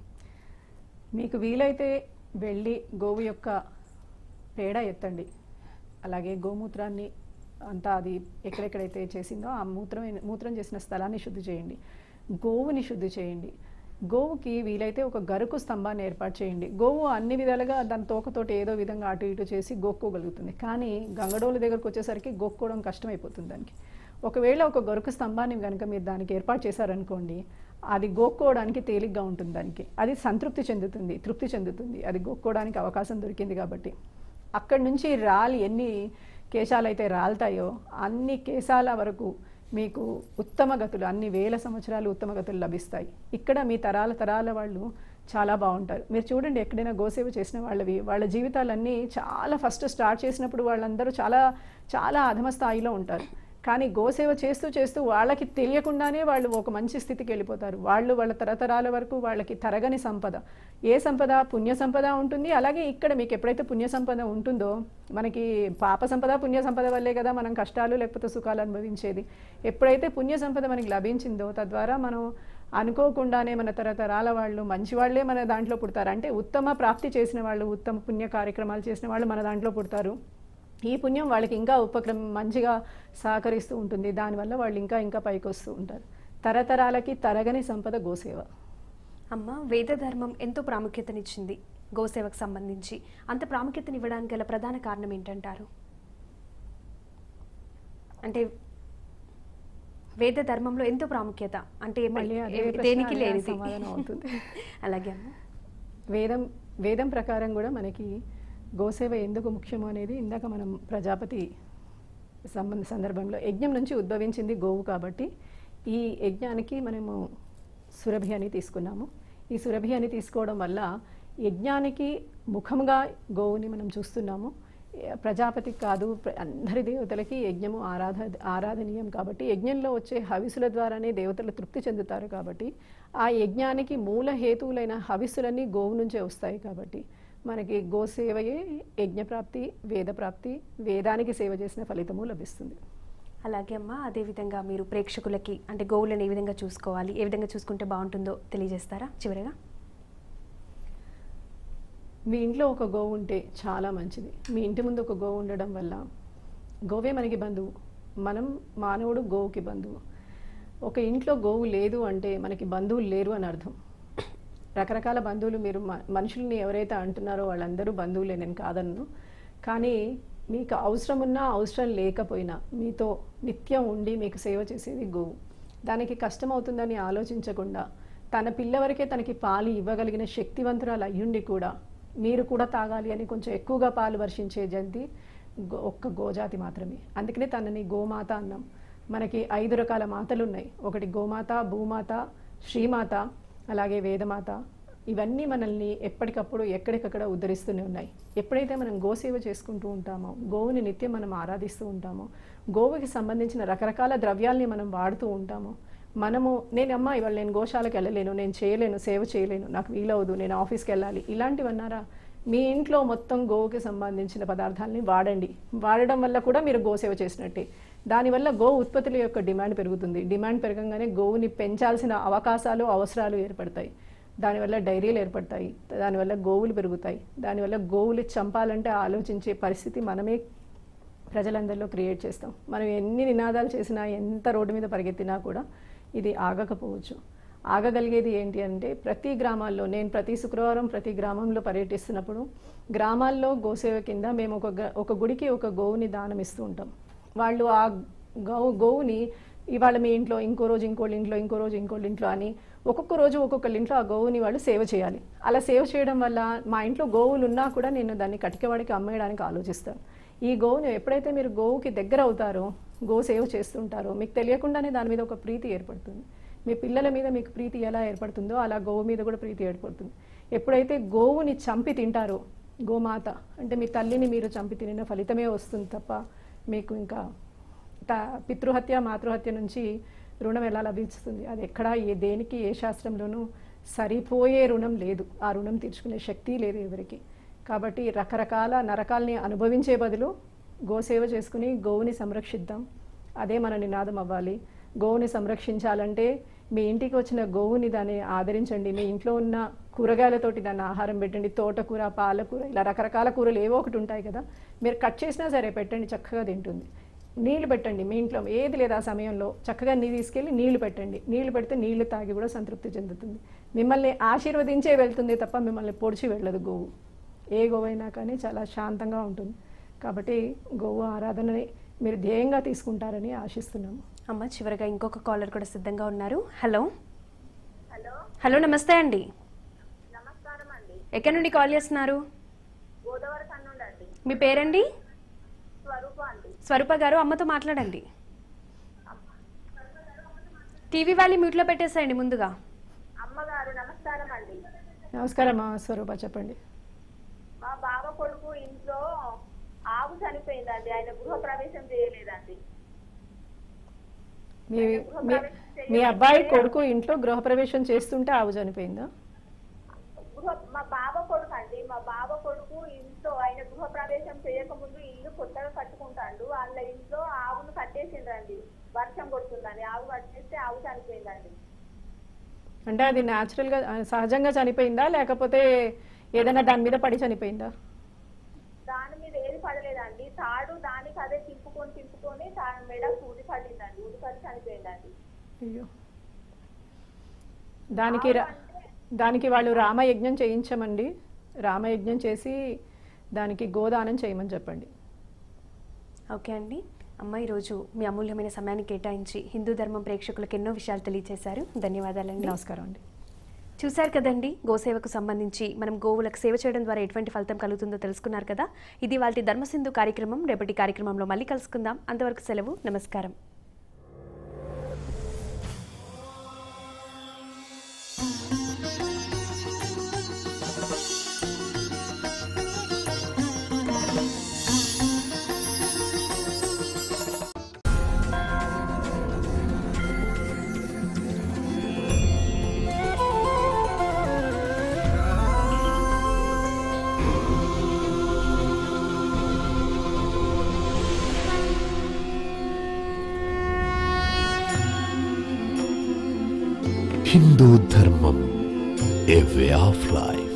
మీకు వీలైతే వెళ్ళి గోవు యొక్క పేడ ఎత్తండి అలాగే గోమూత్రాన్ని అంతా అది ఎక్కడెక్కడైతే చేసిందో ఆ మూత్రం మూత్రం చేసిన స్థలాన్ని శుద్ధి చేయండి గోవుని శుద్ధి చేయండి గోవుకి వీలైతే ఒక గరుకు స్తంభాన్ని ఏర్పాటు చేయండి గోవు అన్ని విధాలుగా దాని తోకతోటి ఏదో విధంగా అటు ఇటు చేసి గోక్కోగలుగుతుంది కానీ గంగడోల దగ్గరకు వచ్చేసరికి గోక్కోవడం కష్టమైపోతుంది దానికి ఒకవేళ ఒక గొరుకు స్తంభాన్ని కనుక మీరు దానికి ఏర్పాటు చేశారనుకోండి అది గోక్కోవడానికి తేలిగ్గా ఉంటుంది దానికి అది సంతృప్తి చెందుతుంది తృప్తి చెందుతుంది అది గోక్కోవడానికి అవకాశం దొరికింది కాబట్టి అక్కడి నుంచి రాలి ఎన్ని కేశాలు అయితే రాలుతాయో అన్ని కేశాల వరకు మీకు ఉత్తమ గతులు అన్ని వేల సంవత్సరాలు ఉత్తమ గతులు లభిస్తాయి ఇక్కడ మీ తరాల తరాల వాళ్ళు చాలా బాగుంటారు మీరు చూడండి ఎక్కడైనా గోసేవ చేసిన వాళ్ళవి వాళ్ళ జీవితాలన్నీ చాలా ఫస్ట్ స్టార్ట్ చేసినప్పుడు వాళ్ళందరూ చాలా చాలా అధమ స్థాయిలో ఉంటారు కానీ గోసేవ చేస్తూ చేస్తూ వాళ్ళకి తెలియకుండానే వాళ్ళు ఒక మంచి స్థితికి వెళ్ళిపోతారు వాళ్ళు వాళ్ళ తరతరాల వరకు వాళ్ళకి తరగని సంపద ఏ సంపద పుణ్య సంపద ఉంటుంది అలాగే ఇక్కడ మీకు ఎప్పుడైతే పుణ్య సంపద ఉంటుందో మనకి పాప సంపద పుణ్య సంపద వల్లే కదా మనం కష్టాలు లేకపోతే సుఖాలు అనుభవించేది ఎప్పుడైతే పుణ్య సంపద మనకి లభించిందో తద్వారా మనం అనుకోకుండానే మన తరతరాల వాళ్ళు మంచి వాళ్ళే మన దాంట్లో పుడతారు అంటే ఉత్తమ ప్రాప్తి చేసిన వాళ్ళు ఉత్తమ పుణ్య కార్యక్రమాలు చేసిన వాళ్ళు మన దాంట్లో పుడతారు ఈ పుణ్యం వాళ్ళకి ఇంకా ఉపక్రమం మంచిగా సహకరిస్తూ ఉంటుంది దానివల్ల వాళ్ళు ఇంకా ఇంకా పైకి వస్తూ ఉంటారు తరతరాలకి తరగని సంపద గోసేవ అమ్మ వేద ధర్మం ఎంతో ప్రాముఖ్యతనిచ్చింది గోసేవకు సంబంధించి అంత ప్రాముఖ్యతను ఇవ్వడానికి గల ప్రధాన కారణం ఏంటంటారు అంటే వేద ధర్మంలో ఎంతో ప్రాముఖ్యత అంటే ఏమ- మళ్ళీ అదే ఏ- ప్రశ్న దేనికి అదే లేదు సమాధానం అవుతుంది. అలాగే అమ్మ వేదం వేదం ప్రకారం కూడా మనకి గోసేవ ఎందుకు ముఖ్యమో అనేది ఇందాక మనం ప్రజాపతి సంబంధ సందర్భంలో యజ్ఞం నుంచి ఉద్భవించింది గోవు కాబట్టి ఈ యజ్ఞానికి మనము సురభి అని తీసుకున్నాము ఈ సురభి అని తీసుకోవడం వల్ల యజ్ఞానికి ముఖంగా గోవుని మనం చూస్తున్నాము ఏ- ప్రజాపతికి కాదు ప్ర- అందరి దేవతలకి యజ్ఞము ఆరాధ ఆరాధనీయం కాబట్టి యజ్ఞంలో వచ్చే హవిసుల ద్వారానే దేవతలు తృప్తి చెందుతారు కాబట్టి ఆ యజ్ఞానికి మూల హేతువులైన హవిస్సులన్నీ గోవు నుంచే వస్తాయి కాబట్టి మనకి గోసేవయే యజ్ఞప్రాప్తి వేదప్రాప్తి వేదానికి సేవ చేసిన ఫలితము లభిస్తుంది అలాగే అమ్మ అదేవిధంగా మీరు ప్రేక్షకులకి అంటే గోవులను ఏ విధంగా చూసుకోవాలి ఏ విధంగా చూసుకుంటే బాగుంటుందో తెలియజేస్తారా చివరిగా మీ ఇంట్లో ఒక గోవు ఉంటే చాలా మంచిది మీ ఇంటి ముందు ఒక గోవు ఉండడం వల్ల గోవే మనకి బంధువు మనం మానవుడు గోవుకి బంధువు ఒక ఇంట్లో గోవు లేదు అంటే మనకి బంధువులు లేరు అని అర్థం రకరకాల బంధువులు మీరు మ- మనుషుల్ని ఎవరైతే అంటున్నారో వాళ్ళందరూ బంధువులే నేను కాదన్ను కానీ మీకు అవసరం ఉన్నా అవసరం లేకపోయినా మీతో నిత్యం ఉండి మీకు సేవ చేసేది గోవు దానికి కష్టం అవుతుందని ఆలోచించకుండా తన పిల్ల వరకే తనకి పాలు ఇవ్వగలిగిన శక్తివంతురాలు అయ్యుండి కూడా మీరు కూడా తాగాలి అని కొంచెం ఎక్కువగా పాలు వర్షించే జంతి గో- ఒక్క గోజాతి మాత్రమే అందుకనే తనని గోమాత అన్నాం మనకి ఐదు రకాల మాతలు ఉన్నాయి ఒకటి గోమాత భూమాత శ్రీమాత అలాగే వేదమాత ఇవన్నీ మనల్ని ఎప్పటికప్పుడు ఎక్కడికక్కడ ఉద్ధరిస్తూనే ఉన్నాయి ఎప్పుడైతే మనం గోసేవ చేసుకుంటూ ఉంటామో గోవుని నిత్యం మనం ఆరాధిస్తూ ఉంటామో గోవుకి సంబంధించిన రకరకాల ద్రవ్యాల్ని మనం వాడుతూ ఉంటామో మనము నేను అమ్మ ఇవాళ నేను గోశాలకు వెళ్ళలేను నేను చేయలేను సేవ చేయలేను నాకు వీలవదు నేను ఆఫీస్కి వెళ్ళాలి ఇలాంటివన్నారా మీ ఇంట్లో మొత్తం గోవుకి సంబంధించిన పదార్థాలని వాడండి వాడడం వల్ల కూడా మీరు గోసేవ చేసినట్టే దానివల్ల గో ఉత్పత్తుల యొక్క డిమాండ్ పెరుగుతుంది డిమాండ్ పెరగంగానే గోవుని పెంచాల్సిన అవకాశాలు అవసరాలు ఏర్పడతాయి దానివల్ల డైరీలు ఏర్పడతాయి దానివల్ల గోవులు పెరుగుతాయి దానివల్ల గోవులు చంపాలంటే ఆలోచించే పరిస్థితి మనమే ప్రజలందరిలో క్రియేట్ చేస్తాం మనం ఎన్ని నినాదాలు చేసినా ఎంత రోడ్డు మీద పరిగెత్తినా కూడా ఇది ఆగకపోవచ్చు ఆగగలిగేది ఏంటి అంటే ప్రతి గ్రామాల్లో నేను ప్రతి శుక్రవారం ప్రతి గ్రామంలో పర్యటిస్తున్నప్పుడు గ్రామాల్లో గోసేవ కింద మేము ఒక గ- ఒక గుడికి ఒక గోవుని దానం ఇస్తూ ఉంటాం వాళ్ళు ఆ గో గోవుని ఇవాళ మీ ఇంట్లో ఇంకో రోజు ఇంకోళ్ళ ఇంట్లో ఇంకో రోజు ఇంకోళ్ళ ఇంట్లో అని ఒక్కొక్క రోజు ఒక్కొక్కళ్ళ ఇంట్లో ఆ గోవుని వాళ్ళు సేవ చేయాలి అలా సేవ చేయడం వల్ల మా ఇంట్లో గోవులు ఉన్నా కూడా నేను దాన్ని కటికవాడికి అమ్మేయడానికి ఆలోచిస్తాను ఈ గోవును ఎప్పుడైతే మీరు గోవుకి దగ్గర అవుతారో గో సేవ చేస్తుంటారో మీకు తెలియకుండానే దాని మీద ఒక ప్రీతి ఏర్పడుతుంది మీ పిల్లల మీద మీకు ప్రీతి ఎలా ఏర్పడుతుందో అలా గోవు మీద కూడా ప్రీతి ఏర్పడుతుంది ఎప్పుడైతే గోవుని చంపి తింటారో గోమాత అంటే మీ తల్లిని మీరు చంపి తినిన ఫలితమే వస్తుంది తప్ప మీకు ఇంకా త పితృహత్య మాతృహత్య నుంచి రుణం ఎలా లభిస్తుంది అది ఎక్కడా ఏ దేనికి ఏ శాస్త్రంలోనూ సరిపోయే రుణం లేదు ఆ రుణం తీర్చుకునే శక్తి లేదు ఎవరికి కాబట్టి రకరకాల నరకాల్ని అనుభవించే బదులు గోసేవ చేసుకుని గోవుని సంరక్షిద్దాం అదే మన నినాదం అవ్వాలి గోవుని సంరక్షించాలంటే మీ ఇంటికి వచ్చిన గోవుని దాన్ని ఆదరించండి మీ ఇంట్లో ఉన్న కూరగాయలతోటి దాన్ని ఆహారం పెట్టండి తోటకూర పాలకూర ఇలా రకరకాల కూరలు ఏవో ఒకటి ఉంటాయి కదా మీరు కట్ చేసినా సరే పెట్టండి చక్కగా తింటుంది నీళ్లు పెట్టండి మీ ఇంట్లో ఏది లేదు ఆ సమయంలో చక్కగా నీళ్ళు తీసుకెళ్ళి నీళ్లు పెట్టండి నీళ్లు పెడితే నీళ్లు తాగి కూడా సంతృప్తి చెందుతుంది మిమ్మల్ని ఆశీర్వదించే వెళ్తుంది తప్ప మిమ్మల్ని పొడిచి వెళ్ళదు గోవు ఏ గోవైనా కానీ చాలా శాంతంగా ఉంటుంది కాబట్టి గోవు ఆరాధనని మీరు ధ్యేయంగా తీసుకుంటారని ఆశిస్తున్నాము అమ్మ చివరిగా ఇంకొక కాలర్ కూడా సిద్ధంగా ఉన్నారు హలో హలో హలో నమస్తే అండి నమస్కారం అండి ఎక్కడి నుండి కాల్ చేస్తున్నారు గోదావరి కన్నుండండి మీ పేరండి స్వరూప అండి స్వరూప గారు అమ్మతో మాట్లాడండి టీవీ వాళ్ళి మ్యూట్లో పెట్టేసేయండి ముందుగా అమ్మగారు నమస్కారం అండి నమస్కారం మా స్వరూప చెప్పండి మా బావ కొడుకు ఇంట్లో ఆవు చనిపోయిందండి ఆయన గృహ ప్రవేశం చేయలేదండి మీ మీ మీ అబ్బాయి కొడుకు ఇంట్లో గృహప్రవేశం చేస్తుంటే ఆవు చనిపోయిందా గృహ మా బావ కొడుకు అండి మా బావ కొడుకు ఇంట్లో ఆయన గృహ ప్రవేశం చేయకముందు ఇల్లు కొత్తగా కట్టుకుంటాడు వాళ్ళ ఇంట్లో ఆవును కట్టేసిండ్రండి వర్షం కొడుతుందండి ఆవు కట్టేస్తే ఆవు చనిపోయిందండి అంటే అది న్యాచురల్గా ఆ, సహజంగా చనిపోయిందా లేకపోతే ఏదైనా దాని మీద పడి చనిపోయిందా దాని మీద ఏది పడలేదండి తాడు దానికి అదే తిప్పుకొని తిప్పుకొని తా- మెడ ఊది పడిందండి ఊది పడి చనిపోయిందండి అయ్యో దానికి రా- దానికి వాళ్ళు రామయజ్ఞం చేయించమండి రామయజ్ఞం చేసి దానికి గోదానం చేయమని చెప్పండి ఓకే అండి అమ్మ ఈరోజు మీ అమూల్యమైన సమయాన్ని కేటాయించి హిందూ ధర్మం ప్రేక్షకులకు ఎన్నో విషయాలు తెలియజేశారు ధన్యవాదాలండి నమస్కారం అండి చూశారు కదండి గోసేవకు సంబంధించి మనం గోవులకు సేవ చేయడం ద్వారా ఎటువంటి ఫలితం కలుగుతుందో తెలుసుకున్నారు కదా ఇది వాళ్ళ ధర్మసింధు కార్యక్రమం రేపటి కార్యక్రమంలో మళ్ళీ కలుసుకుందాం అంతవరకు సెలవు నమస్కారం హిందూ ధర్మం ఏ వే ఆఫ్ లైఫ్